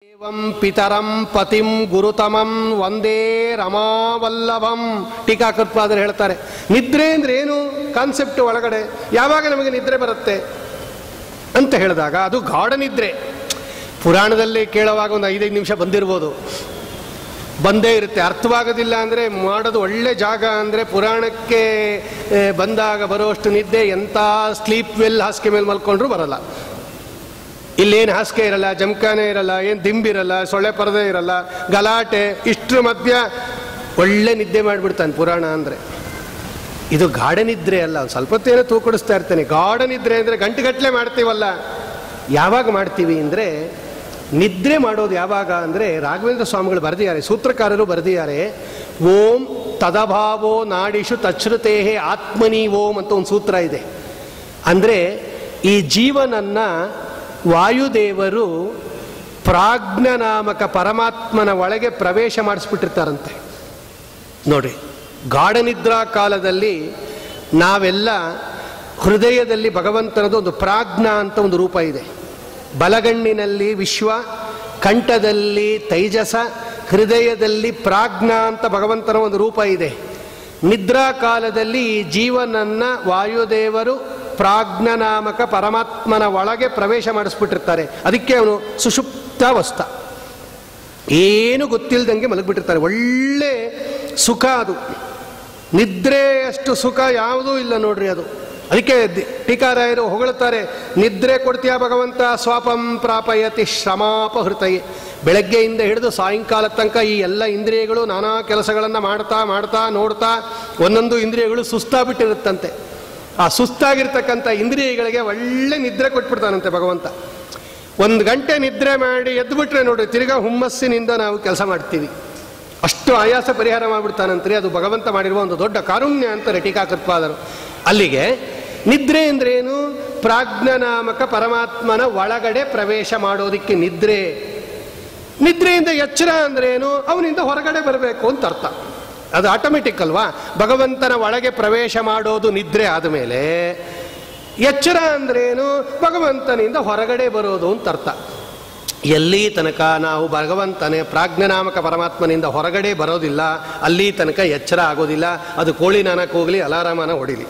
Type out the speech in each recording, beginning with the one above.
ಏವಂ ಪಿತರಂ ಪತಿಂ ಗುರುತಮಂ ಒಂದೇ ರಮಾವಲ್ಲಭಂ ಟೀಕಾಕೃತ್ಪಾದರು ಹೇಳ್ತಾರೆ ನಿದ್ರೆ ಅಂದ್ರೆ ಏನು ಕಾನ್ಸೆಪ್ಟ್ ಒಳಗಡೆ ಯಾವಾಗ ನಮಗೆ ನಿದ್ರೆ ಬರುತ್ತೆ ಅಂತ ಹೇಳಿದಾಗ ಅದು ಗಾಢ ನಿದ್ರೆ ಪುರಾಣದಲ್ಲಿ ಕೇಳುವಾಗ ಒಂದು ಐದೈದು ನಿಮಿಷ ಬಂದಿರ್ಬೋದು ಬಂದೇ ಇರುತ್ತೆ ಅರ್ಥವಾಗೋದಿಲ್ಲ ಅಂದರೆ ಮಾಡೋದು ಒಳ್ಳೆ ಜಾಗ ಅಂದರೆ ಪುರಾಣಕ್ಕೆ ಏ, ಬಂದಾಗ ಬರುವಷ್ಟು ನಿದ್ದೆ ಎಂಥ ಸ್ಲೀಪ್ ವೆಲ್ ಹಾಸಿಗೆ ಮೇಲೆ ಮಲ್ಕೊಂಡ್ರೂ ಬರಲ್ಲ ಇಲ್ಲೇನು ಹಾಸಿಗೆ ಇರಲ್ಲ ಜಮಖಾನೆ ಇರಲ್ಲ ಏನು ದಿಂಬಿರಲ್ಲ ಸೊಳ್ಳೆ ಪರದೆ ಇರಲ್ಲ ಗಲಾಟೆ ಇಷ್ಟರ ಮಧ್ಯ ಒಳ್ಳೆ ನಿದ್ದೆ ಮಾಡಿಬಿಡ್ತಾನೆ ಪುರಾಣ ಅಂದರೆ ಇದು ಗಾಢ ನಿದ್ರೆ ಅಲ್ಲ ಒಂದ್ ಸ್ವಲ್ಪ ಹೊತ್ತೇನೋ ತೂಕಡಿಸ್ತಾ ಇರ್ತಾನೆ ಗಾಢ ನಿದ್ರೆ ಅಂದರೆ ಗಂಟೆಗಟ್ಟಲೆ ಮಾಡ್ತೀವಲ್ಲ ಯಾವಾಗ ಮಾಡ್ತೀವಿ ಅಂದರೆ ನಿದ್ರೆ ಮಾಡೋದು ಯಾವಾಗ ಅಂದರೆ ರಾಘವೇಂದ್ರ ಸ್ವಾಮಿಗಳು ಬರೆದಿದ್ದಾರೆ ಸೂತ್ರಕಾರರು ಬರೆದಿದ್ದಾರೆ ಓಂ ತದಭಾವೋ ನಾಡಿಷು ತಚ್ಛ್ರುತೇಹೇ ಆತ್ಮನಿ ಓಂ ಅಂತ ಒಂದು ಸೂತ್ರ ಇದೆ ಅಂದರೆ ಈ ಜೀವನನ್ನ ವಾಯುದೇವರು ಪ್ರಾಜ್ಞನಾಮಕ ಪರಮಾತ್ಮನ ಒಳಗೆ ಪ್ರವೇಶ ಮಾಡಿಸ್ಬಿಟ್ಟಿರ್ತಾರಂತೆ ನೋಡಿ ಗಾಢನಿದ್ರಾ ಕಾಲದಲ್ಲಿ ನಾವೆಲ್ಲ ಹೃದಯದಲ್ಲಿ ಭಗವಂತನದು ಒಂದು ಪ್ರಾಜ್ಞ ಅಂತ ಒಂದು ರೂಪ ಇದೆ ಬಲಗಣ್ಣಿನಲ್ಲಿ ವಿಶ್ವ ಕಂಠದಲ್ಲಿ ತೈಜಸ ಹೃದಯದಲ್ಲಿ ಪ್ರಾಜ್ಞ ಅಂತ ಭಗವಂತನ ಒಂದು ರೂಪ ಇದೆ ನಿದ್ರಾ ಕಾಲದಲ್ಲಿ ಈ ಜೀವನನ್ನ ವಾಯುದೇವರು ಪ್ರಾಜ್ಞನಾಮಕ ಪರಮಾತ್ಮನ ಒಳಗೆ ಪ್ರವೇಶ ಮಾಡಿಸ್ಬಿಟ್ಟಿರ್ತಾರೆ ಅದಕ್ಕೆ ಅವನು ಸುಷುಪ್ತಾವಸ್ಥ ಏನು ಗೊತ್ತಿಲ್ಲದಂಗೆ ಮಲಗಿಬಿಟ್ಟಿರ್ತಾರೆ ಒಳ್ಳೆ ಸುಖ ಅದು ನಿದ್ರೆ ಅಷ್ಟು ಸುಖ ಯಾವುದೂ ಇಲ್ಲ ನೋಡ್ರಿ ಅದು ಅದಕ್ಕೆ ದಿ- ಟೀಕಾರಾಯರು ಹೊಗಳುತ್ತಾರೆ ನಿದ್ರೆ ಕೊಡ್ತೀಯ ಭಗವಂತ ಸ್ವಾಪಂ ಪ್ರಾಪಯತಿ ಶ್ರಮಾಪಹೃತಯೇ ಬೆಳಗ್ಗೆಯಿಂದ ಹಿಡಿದು ಸಾಯಂಕಾಲ ತನಕ ಈ ಎಲ್ಲ ಇಂದ್ರಿಯಗಳು ನಾನಾ ಕೆಲಸಗಳನ್ನು ಮಾಡ್ತಾ ಮಾಡ್ತಾ ನೋಡ್ತಾ ಒಂದೊಂದು ಇಂದ್ರಿಯಗಳು ಸುಸ್ತಾಗ್ಬಿಟ್ಟಿರುತ್ತಂತೆ ಆ ಸುಸ್ತಾಗಿರ್ತಕ್ಕಂಥ ಇಂದ್ರಿಯಗಳಿಗೆ ಒಳ್ಳೆ ನಿದ್ರೆ ಕೊಟ್ಬಿಡ್ತಾನಂತೆ ಭಗವಂತ ಒಂದು ಗಂಟೆ ನಿದ್ರೆ ಮಾಡಿ ಎದ್ದುಬಿಟ್ರೆ ನೋಡ್ರಿ ತಿರ್ಗಾ ಹುಮ್ಮಸ್ಸಿನಿಂದ ನಾವು ಕೆಲಸ ಮಾಡ್ತೀವಿ ಅಷ್ಟು ಆಯಾಸ ಪರಿಹಾರ ಮಾಡಿಬಿಡ್ತಾನಂತ್ರಿ ಅದು ಭಗವಂತ ಮಾಡಿರುವ ಒಂದು ದೊಡ್ಡ ಕಾರುಣ್ಯ ಅಂತಾರೆ ಟೀಕಾಕೃತ್ಪಾದರು ಅಲ್ಲಿಗೆ ನಿದ್ರೆ ಅಂದ್ರೇನು ಪ್ರಾಜ್ಞನಾಮಕ ಪರಮಾತ್ಮನ ಒಳಗಡೆ ಪ್ರವೇಶ ಮಾಡೋದಿಕ್ಕೆ ನಿದ್ರೆ ನಿದ್ರೆಯಿಂದ ಎಚ್ಚರ ಅಂದ್ರೇನು ಅವನಿಂದ ಹೊರಗಡೆ ಬರಬೇಕು ಅಂತ ಅರ್ಥ ಅದು ಆಟೋಮೆಟಿಕ್ ಅಲ್ವಾ ಭಗವಂತನ ಒಳಗೆ ಪ್ರವೇಶ ಮಾಡೋದು ನಿದ್ರೆ ಆದಮೇಲೆ ಎಚ್ಚರ ಅಂದ್ರೇನು ಭಗವಂತನಿಂದ ಹೊರಗಡೆ ಬರೋದು ಅಂತ ಅರ್ಥ ಎಲ್ಲಿ ತನಕ ನಾವು ಭಗವಂತನೇ ಪ್ರಾಜ್ಞನಾಮಕ ಪರಮಾತ್ಮನಿಂದ ಹೊರಗಡೆ ಬರೋದಿಲ್ಲ ಅಲ್ಲಿ ತನಕ ಎಚ್ಚರ ಆಗೋದಿಲ್ಲ ಅದು ಕೋಳಿ ನಾನಕ್ಕೆ ಹೋಗಲಿ ಅಲಾರಾಮನ ಹೊಡಿಲಿ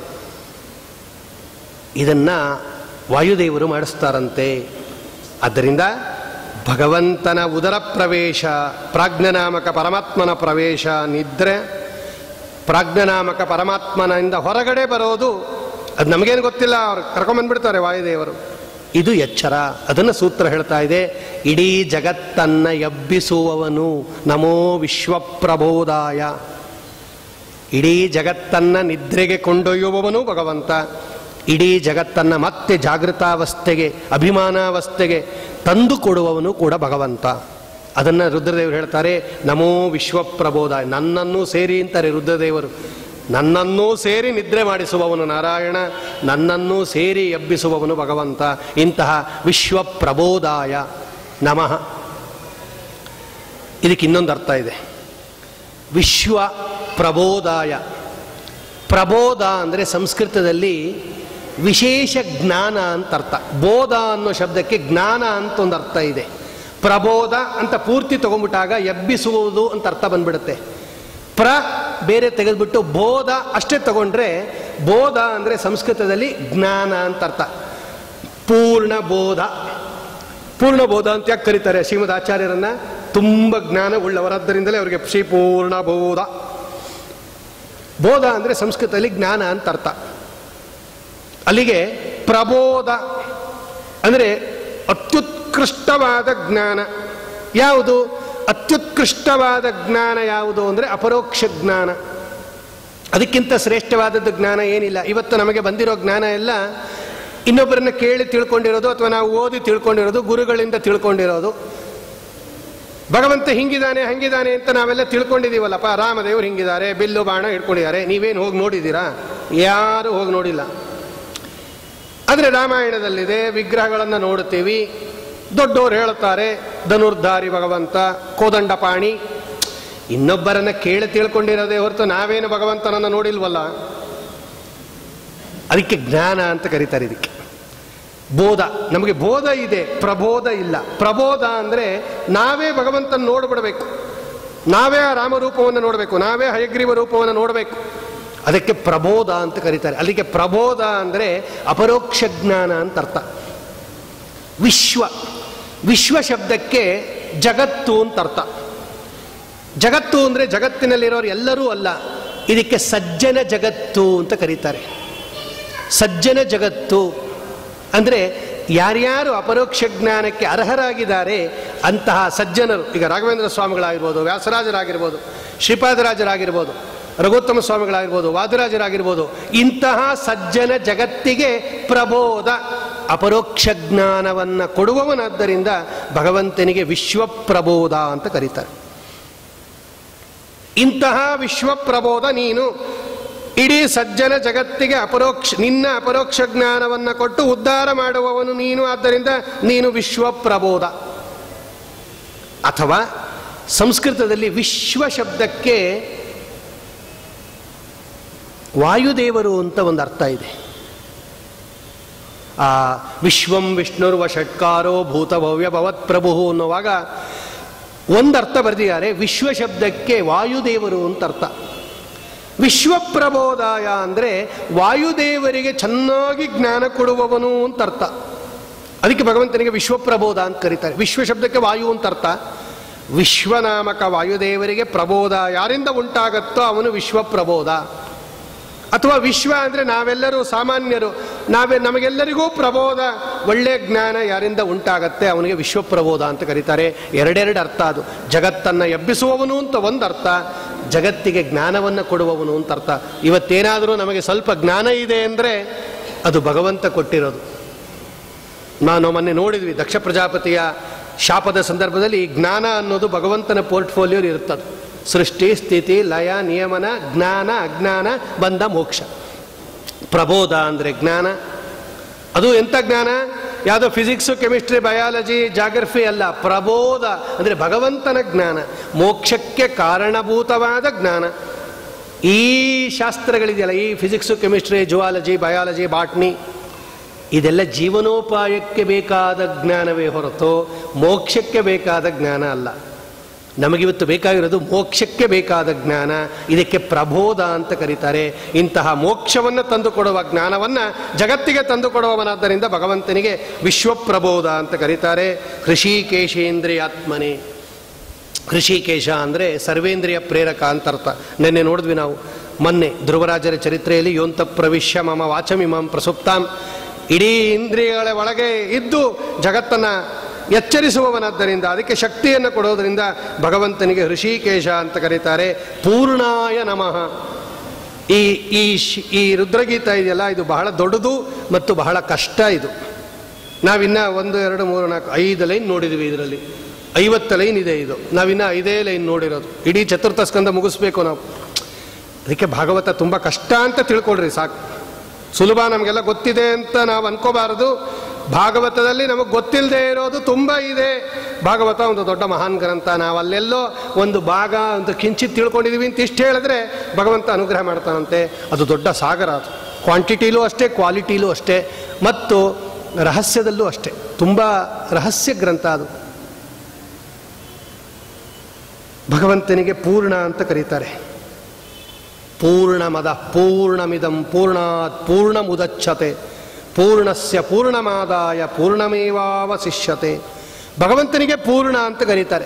ಇದನ್ನ ವಾಯುದೇವರು ಮಾಡಿಸ್ತಾರಂತೆ ಆದ್ದರಿಂದ ಭಗವಂತನ ಉದರ ಪ್ರವೇಶ ಪ್ರಾಜ್ಞನಾಮಕ ಪರಮಾತ್ಮನ ಪ್ರವೇಶ ನಿದ್ರೆ ಪ್ರಾಜ್ಞನಾಮಕ ಪರಮಾತ್ಮನಿಂದ ಹೊರಗಡೆ ಬರೋದು ಅದು ನಮಗೇನು ಗೊತ್ತಿಲ್ಲ ಅವ್ರು ಕರ್ಕೊಂಬಂದ್ಬಿಡ್ತಾರೆ ವಾಯುದೇವರು ಇದು ಎಚ್ಚರ ಅದನ್ನು ಸೂತ್ರ ಹೇಳ್ತಾ ಇದೆ ಇಡೀ ಜಗತ್ತನ್ನ ಎಬ್ಬಿಸುವವನು ನಮೋ ವಿಶ್ವಪ್ರಬೋಧಾಯ ಇಡೀ ಜಗತ್ತನ್ನ ನಿದ್ರೆಗೆ ಕೊಂಡೊಯ್ಯುವವನು ಭಗವಂತ ಇಡೀ ಜಗತ್ತನ್ನ ಮತ್ತೆ ಜಾಗೃತಾವಸ್ಥೆಗೆ ಅಭಿಮಾನಾವಸ್ಥೆಗೆ ತಂದು ಕೊಡುವವನು ಕೂಡ ಭಗವಂತ ಅದನ್ನು ರುದ್ರದೇವರು ಹೇಳ್ತಾರೆ ನಮೋ ವಿಶ್ವಪ್ರಬೋಧ ನನ್ನನ್ನೂ ಸೇರಿ ಅಂತಾರೆ ರುದ್ರದೇವರು ನನ್ನನ್ನೂ ಸೇರಿ ನಿದ್ರೆ ಮಾಡಿಸುವವನು ನಾರಾಯಣ ನನ್ನನ್ನೂ ಸೇರಿ ಎಬ್ಬಿಸುವವನು ಭಗವಂತ ಇಂತಹ ವಿಶ್ವಪ್ರಬೋಧಾಯ ನಮಃ ಇದಕ್ಕೆ ಇನ್ನೊಂದು ಅರ್ಥ ಇದೆ ವಿಶ್ವ ಪ್ರಬೋಧಾಯ ಪ್ರಬೋಧ ಅಂದರೆ ಸಂಸ್ಕೃತದಲ್ಲಿ ವಿಶೇಷ ಜ್ಞಾನ ಅಂತ ಅರ್ಥ ಬೋಧ ಅನ್ನೋ ಶಬ್ದಕ್ಕೆ ಜ್ಞಾನ ಅಂತ ಒಂದು ಅರ್ಥ ಇದೆ ಪ್ರಬೋಧ ಅಂತ ಪೂರ್ತಿ ತಗೊಂಡ್ಬಿಟ್ಟಾಗ ಎಬ್ಬಿಸುವುದು ಅಂತ ಅರ್ಥ ಬಂದ್ಬಿಡುತ್ತೆ ಪ್ರ ಬೇರೆ ತೆಗೆದ್ಬಿಟ್ಟು ಬೋಧ ಅಷ್ಟೇ ತಗೊಂಡ್ರೆ ಬೋಧ ಅಂದರೆ ಸಂಸ್ಕೃತದಲ್ಲಿ ಜ್ಞಾನ ಅಂತ ಅರ್ಥ ಪೂರ್ಣ ಬೋಧ ಪೂರ್ಣ ಬೋಧ ಅಂತ ಯಾಕೆ ಕರೀತಾರೆ ಶ್ರೀಮದ್ ಆಚಾರ್ಯರನ್ನ ತುಂಬ ಜ್ಞಾನ ಉಳ್ಳವರಾದ್ದರಿಂದಲೇ ಅವರಿಗೆ ಶ್ರೀ ಪೂರ್ಣ ಬೋಧ ಬೋಧ ಅಂದರೆ ಸಂಸ್ಕೃತದಲ್ಲಿ ಜ್ಞಾನ ಅಂತ ಅರ್ಥ ಅಲ್ಲಿಗೆ ಪ್ರಬೋಧ ಅಂದರೆ ಅತ್ಯುತ್ಕೃಷ್ಟವಾದ ಜ್ಞಾನ ಯಾವುದು ಅತ್ಯುತ್ಕೃಷ್ಟವಾದ ಜ್ಞಾನ ಯಾವುದು ಅಂದರೆ ಅಪರೋಕ್ಷ ಜ್ಞಾನ ಅದಕ್ಕಿಂತ ಶ್ರೇಷ್ಠವಾದದ್ದು ಜ್ಞಾನ ಏನಿಲ್ಲ ಇವತ್ತು ನಮಗೆ ಬಂದಿರೋ ಜ್ಞಾನ ಎಲ್ಲ ಇನ್ನೊಬ್ಬರನ್ನ ಕೇಳಿ ತಿಳ್ಕೊಂಡಿರೋದು ಅಥವಾ ನಾವು ಓದಿ ತಿಳ್ಕೊಂಡಿರೋದು ಗುರುಗಳಿಂದ ತಿಳ್ಕೊಂಡಿರೋದು ಭಗವಂತ ಹಿಂಗಿದ್ದಾನೆ ಹಂಗಿದ್ದಾನೆ ಅಂತ ನಾವೆಲ್ಲ ತಿಳ್ಕೊಂಡಿದ್ದೀವಲ್ಲಪ್ಪ ರಾಮದೇವರು ಹಿಂಗಿದ್ದಾರೆ ಬಿಲ್ಲು ಬಾಣ ಹಿಡ್ಕೊಂಡಿದ್ದಾರೆ ನೀವೇನು ಹೋಗಿ ನೋಡಿದ್ದೀರಾ ಯಾರು ಹೋಗಿ ನೋಡಿಲ್ಲ ಆದರೆ ರಾಮಾಯಣದಲ್ಲಿದೆ ವಿಗ್ರಹಗಳನ್ನು ನೋಡುತ್ತೀವಿ ದೊಡ್ಡವರು ಹೇಳುತ್ತಾರೆ ಧನುರ್ಧಾರಿ ಭಗವಂತ ಕೋದಂಡಪಾಣಿ ಇನ್ನೊಬ್ಬರನ್ನ ಕೇಳಿ ತಿಳ್ಕೊಂಡಿರೋದೇ ಹೊರತು ನಾವೇನು ಭಗವಂತನನ್ನು ನೋಡಿಲ್ವಲ್ಲ ಅದಕ್ಕೆ ಜ್ಞಾನ ಅಂತ ಕರೀತಾರೆ ಇದಕ್ಕೆ ಬೋಧ ನಮಗೆ ಬೋಧ ಇದೆ ಪ್ರಬೋಧ ಇಲ್ಲ ಪ್ರಬೋಧ ಅಂದರೆ ನಾವೇ ಭಗವಂತನ ನೋಡ್ಬಿಡಬೇಕು ನಾವೇ ಆ ರಾಮರೂಪವನ್ನು ನೋಡಬೇಕು ನಾವೇ ಹಯಗ್ರೀವ ರೂಪವನ್ನು ನೋಡಬೇಕು ಅದಕ್ಕೆ ಪ್ರಬೋಧ ಅಂತ ಕರೀತಾರೆ ಅಲ್ಲಿಗೆ ಪ್ರಬೋಧ ಅಂದರೆ ಅಪರೋಕ್ಷ ಜ್ಞಾನ ಅಂತ ಅರ್ಥ ವಿಶ್ವ ವಿಶ್ವ ಶಬ್ದಕ್ಕೆ ಜಗತ್ತು ಅಂತ ಅರ್ಥ ಜಗತ್ತು ಅಂದರೆ ಜಗತ್ತಿನಲ್ಲಿರೋರು ಎಲ್ಲರೂ ಅಲ್ಲ ಇದಕ್ಕೆ ಸಜ್ಜನ ಜಗತ್ತು ಅಂತ ಕರೀತಾರೆ ಸಜ್ಜನ ಜಗತ್ತು ಅಂದರೆ ಯಾರ್ಯಾರು ಅಪರೋಕ್ಷ ಜ್ಞಾನಕ್ಕೆ ಅರ್ಹರಾಗಿದ್ದಾರೆ ಅಂತಹ ಸಜ್ಜನರು ಈಗ ರಾಘವೇಂದ್ರ ಸ್ವಾಮಿಗಳಾಗಿರ್ಬೋದು ವ್ಯಾಸರಾಜರಾಗಿರ್ಬೋದು ಶ್ರೀಪಾದರಾಜರಾಗಿರ್ಬೋದು ರಘುತ್ತಮ ಸ್ವಾಮಿಗಳಾಗಿರ್ಬೋದು ವಾದರಾಜರಾಗಿರ್ಬೋದು ಇಂತಹ ಸಜ್ಜನ ಜಗತ್ತಿಗೆ ಪ್ರಬೋಧ ಅಪರೋಕ್ಷ ಜ್ಞಾನವನ್ನು ಕೊಡುವವನಾದ್ದರಿಂದ ಭಗವಂತನಿಗೆ ವಿಶ್ವಪ್ರಬೋಧ ಅಂತ ಕರೀತಾರೆ ಇಂತಹ ವಿಶ್ವಪ್ರಬೋಧ ನೀನು ಇಡೀ ಸಜ್ಜನ ಜಗತ್ತಿಗೆ ಅಪರೋಕ್ಷ ನಿನ್ನ ಅಪರೋಕ್ಷ ಜ್ಞಾನವನ್ನು ಕೊಟ್ಟು ಉದ್ಧಾರ ಮಾಡುವವನು ನೀನು ಆದ್ದರಿಂದ ನೀನು ವಿಶ್ವಪ್ರಬೋಧ ಅಥವಾ ಸಂಸ್ಕೃತದಲ್ಲಿ ವಿಶ್ವ ಶಬ್ದಕ್ಕೆ ವಾಯುದೇವರು ಅಂತ ಒಂದು ಅರ್ಥ ಇದೆ ಆ ವಿಶ್ವಂ ವಿಷ್ಣುರ್ವ ಷಟ್ಕಾರೋ ಭೂತಭವ್ಯ ಭವತ್ ಪ್ರಭು ಅನ್ನುವಾಗ ಒಂದು ಅರ್ಥ ಬರೆದಿದ್ದಾರೆ ವಿಶ್ವ ಶಬ್ದಕ್ಕೆ ವಾಯುದೇವರು ಅಂತ ಅರ್ಥ ವಿಶ್ವಪ್ರಬೋಧಾಯ ಅಂದರೆ ವಾಯುದೇವರಿಗೆ ಚೆನ್ನಾಗಿ ಜ್ಞಾನ ಕೊಡುವವನು ಅಂತ ಅರ್ಥ ಅದಕ್ಕೆ ಭಗವಂತನಿಗೆ ವಿಶ್ವಪ್ರಬೋಧ ಅಂತ ಕರೀತಾರೆ ವಿಶ್ವ ಶಬ್ದಕ್ಕೆ ವಾಯು ಅಂತ ಅರ್ಥ ವಿಶ್ವನಾಮಕ ವಾಯುದೇವರಿಗೆ ಪ್ರಬೋಧ ಯಾರಿಂದ ಉಂಟಾಗತ್ತೋ ಅವನು ವಿಶ್ವಪ್ರಬೋಧ ಅಥವಾ ವಿಶ್ವ ಅಂದರೆ ನಾವೆಲ್ಲರೂ ಸಾಮಾನ್ಯರು ನಾವೇ ನಮಗೆಲ್ಲರಿಗೂ ಪ್ರಬೋಧ ಒಳ್ಳೆಯ ಜ್ಞಾನ ಯಾರಿಂದ ಉಂಟಾಗತ್ತೆ ಅವನಿಗೆ ವಿಶ್ವಪ್ರಬೋಧ ಅಂತ ಕರೀತಾರೆ ಎರಡೆರಡು ಅರ್ಥ ಅದು ಜಗತ್ತನ್ನು ಎಬ್ಬಿಸುವವನು ಅಂತ ಒಂದು ಅರ್ಥ ಜಗತ್ತಿಗೆ ಜ್ಞಾನವನ್ನು ಕೊಡುವವನು ಅಂತ ಅರ್ಥ ಇವತ್ತೇನಾದರೂ ನಮಗೆ ಸ್ವಲ್ಪ ಜ್ಞಾನ ಇದೆ ಅಂದರೆ ಅದು ಭಗವಂತ ಕೊಟ್ಟಿರೋದು ನಾನು ಮೊನ್ನೆ ನೋಡಿದ್ವಿ ದಕ್ಷ ಪ್ರಜಾಪತಿಯ ಶಾಪದ ಸಂದರ್ಭದಲ್ಲಿ ಈ ಜ್ಞಾನ ಅನ್ನೋದು ಭಗವಂತನ ಪೋರ್ಟ್ಫೋಲಿಯೋ ಇರುತ್ತದೆ ಸೃಷ್ಟಿ ಸ್ಥಿತಿ ಲಯ ನಿಯಮನ ಜ್ಞಾನ ಅಜ್ಞಾನ ಬಂದ ಮೋಕ್ಷ ಪ್ರಬೋಧ ಅಂದರೆ ಜ್ಞಾನ ಅದು ಎಂಥ ಜ್ಞಾನ ಯಾವುದೋ ಫಿಸಿಕ್ಸು ಕೆಮಿಸ್ಟ್ರಿ ಬಯಾಲಜಿ ಜಾಗ್ರಫಿ ಅಲ್ಲ ಪ್ರಬೋಧ ಅಂದರೆ ಭಗವಂತನ ಜ್ಞಾನ ಮೋಕ್ಷಕ್ಕೆ ಕಾರಣಭೂತವಾದ ಜ್ಞಾನ ಈ ಶಾಸ್ತ್ರಗಳಿದೆಯಲ್ಲ ಈ physics chemistry zoology biology botany ಇದೆಲ್ಲ ಜೀವನೋಪಾಯಕ್ಕೆ ಬೇಕಾದ ಜ್ಞಾನವೇ ಹೊರತು ಮೋಕ್ಷಕ್ಕೆ ಬೇಕಾದ ಜ್ಞಾನ ಅಲ್ಲ ನಮಗಿವತ್ತು ಬೇಕಾಗಿರೋದು ಮೋಕ್ಷಕ್ಕೆ ಬೇಕಾದ ಜ್ಞಾನ ಇದಕ್ಕೆ ಪ್ರಬೋಧ ಅಂತ ಕರೀತಾರೆ ಇಂತಹ ಮೋಕ್ಷವನ್ನು ತಂದುಕೊಡುವ ಜ್ಞಾನವನ್ನು ಜಗತ್ತಿಗೆ ತಂದುಕೊಡುವವನಾದ್ದರಿಂದ ಭಗವಂತನಿಗೆ ವಿಶ್ವಪ್ರಬೋಧ ಅಂತ ಕರೀತಾರೆ ಹೃಷಿಕೇಶೇಂದ್ರಿಯಾತ್ಮನೆ ಹೃಷಿಕೇಶ ಅಂದರೆ ಸರ್ವೇಂದ್ರಿಯ ಪ್ರೇರಕ ಅಂತ ಅರ್ಥ ನಿನ್ನೆ ನೋಡಿದ್ವಿ ನಾವು ಮೊನ್ನೆ ಧ್ರುವರಾಜರ ಚರಿತ್ರೆಯಲ್ಲಿ ಯೋಂತ ಪ್ರವಿಶ್ಯ ಮಮ ವಾಚಮಿಮಾಂ ಪ್ರಸುಪ್ತಾಂ ಇಡೀ ಇಂದ್ರಿಯಗಳ ಒಳಗೆ ಇದ್ದು ಜಗತ್ತನ್ನು ಎಚ್ಚರಿಸುವವನಾದ್ದರಿಂದ ಅದಕ್ಕೆ ಶಕ್ತಿಯನ್ನು ಕೊಡೋದರಿಂದ ಭಗವಂತನಿಗೆ ಹೃಷಿಕೇಶ ಅಂತ ಕರೀತಾರೆ ಪೂರ್ಣಾಯ ನಮಃ ಈ ಈ ಶ್- ಈ ರುದ್ರಗೀತ ಇದೆಯಲ್ಲ ಇದು ಬಹಳ ದೊಡ್ಡದು ಮತ್ತು ಬಹಳ ಕಷ್ಟ ಇದು ನಾವಿನ್ನ ಒಂದು ಎರಡು ಮೂರು ನಾಲ್ಕು ಐದು ಲೈನ್ ನೋಡಿದ್ವಿ ಇದರಲ್ಲಿ ಐವತ್ತು ಲೈನ್ ಇದೆ ಇದು ನಾವಿನ್ನ ಐದೇ ಲೈನ್ ನೋಡಿರೋದು ಇಡೀ ಚತುರ್ಥ ಸ್ಕಂದ ಮುಗಿಸ್ಬೇಕು ನಾವು ಅದಕ್ಕೆ ಭಾಗವತ ತುಂಬ ಕಷ್ಟ ಅಂತ ತಿಳ್ಕೊಳ್ರಿ ಸಾಕು ಸುಲಭ ನಮಗೆಲ್ಲ ಗೊತ್ತಿದೆ ಅಂತ ನಾವು ಅನ್ಕೋಬಾರದು ಭಾಗವತದಲ್ಲಿ ನಮಗೆ ಗೊತ್ತಿಲ್ಲದೆ ಇರೋದು ತುಂಬ ಇದೆ ಭಾಗವತ ಒಂದು ದೊಡ್ಡ ಮಹಾನ್ ಗ್ರಂಥ ನಾವು ಅಲ್ಲೆಲ್ಲೋ ಒಂದು ಭಾಗ ಒಂದು ಕಿಂಚಿತ್ ತಿಳ್ಕೊಂಡಿದ್ದೀವಿ ಅಂತ ಇಷ್ಟು ಹೇಳಿದ್ರೆ ಭಗವಂತ ಅನುಗ್ರಹ ಮಾಡ್ತಾನಂತೆ ಅದು ದೊಡ್ಡ ಸಾಗರ ಅದು ಕ್ವಾಂಟಿಟಿಲೂ ಅಷ್ಟೇ ಕ್ವಾಲಿಟಿಲೂ ಅಷ್ಟೇ ಮತ್ತು ರಹಸ್ಯದಲ್ಲೂ ಅಷ್ಟೇ ತುಂಬ ರಹಸ್ಯ ಗ್ರಂಥ ಅದು ಭಗವಂತನಿಗೆ ಪೂರ್ಣ ಅಂತ ಕರೀತಾರೆ ಪೂರ್ಣಮದ ಪೂರ್ಣಮಿದಂ ಪೂರ್ಣಾತ್ ಪೂರ್ಣಮುದಚ್ಛತೆ ಪೂರ್ಣಸ್ಯ ಪೂರ್ಣಮಾದಾಯ ಪೂರ್ಣಮೇವಾವಶಿಷ್ಯತೆ ಭಗವಂತನಿಗೆ ಪೂರ್ಣ ಅಂತ ಕರೀತಾರೆ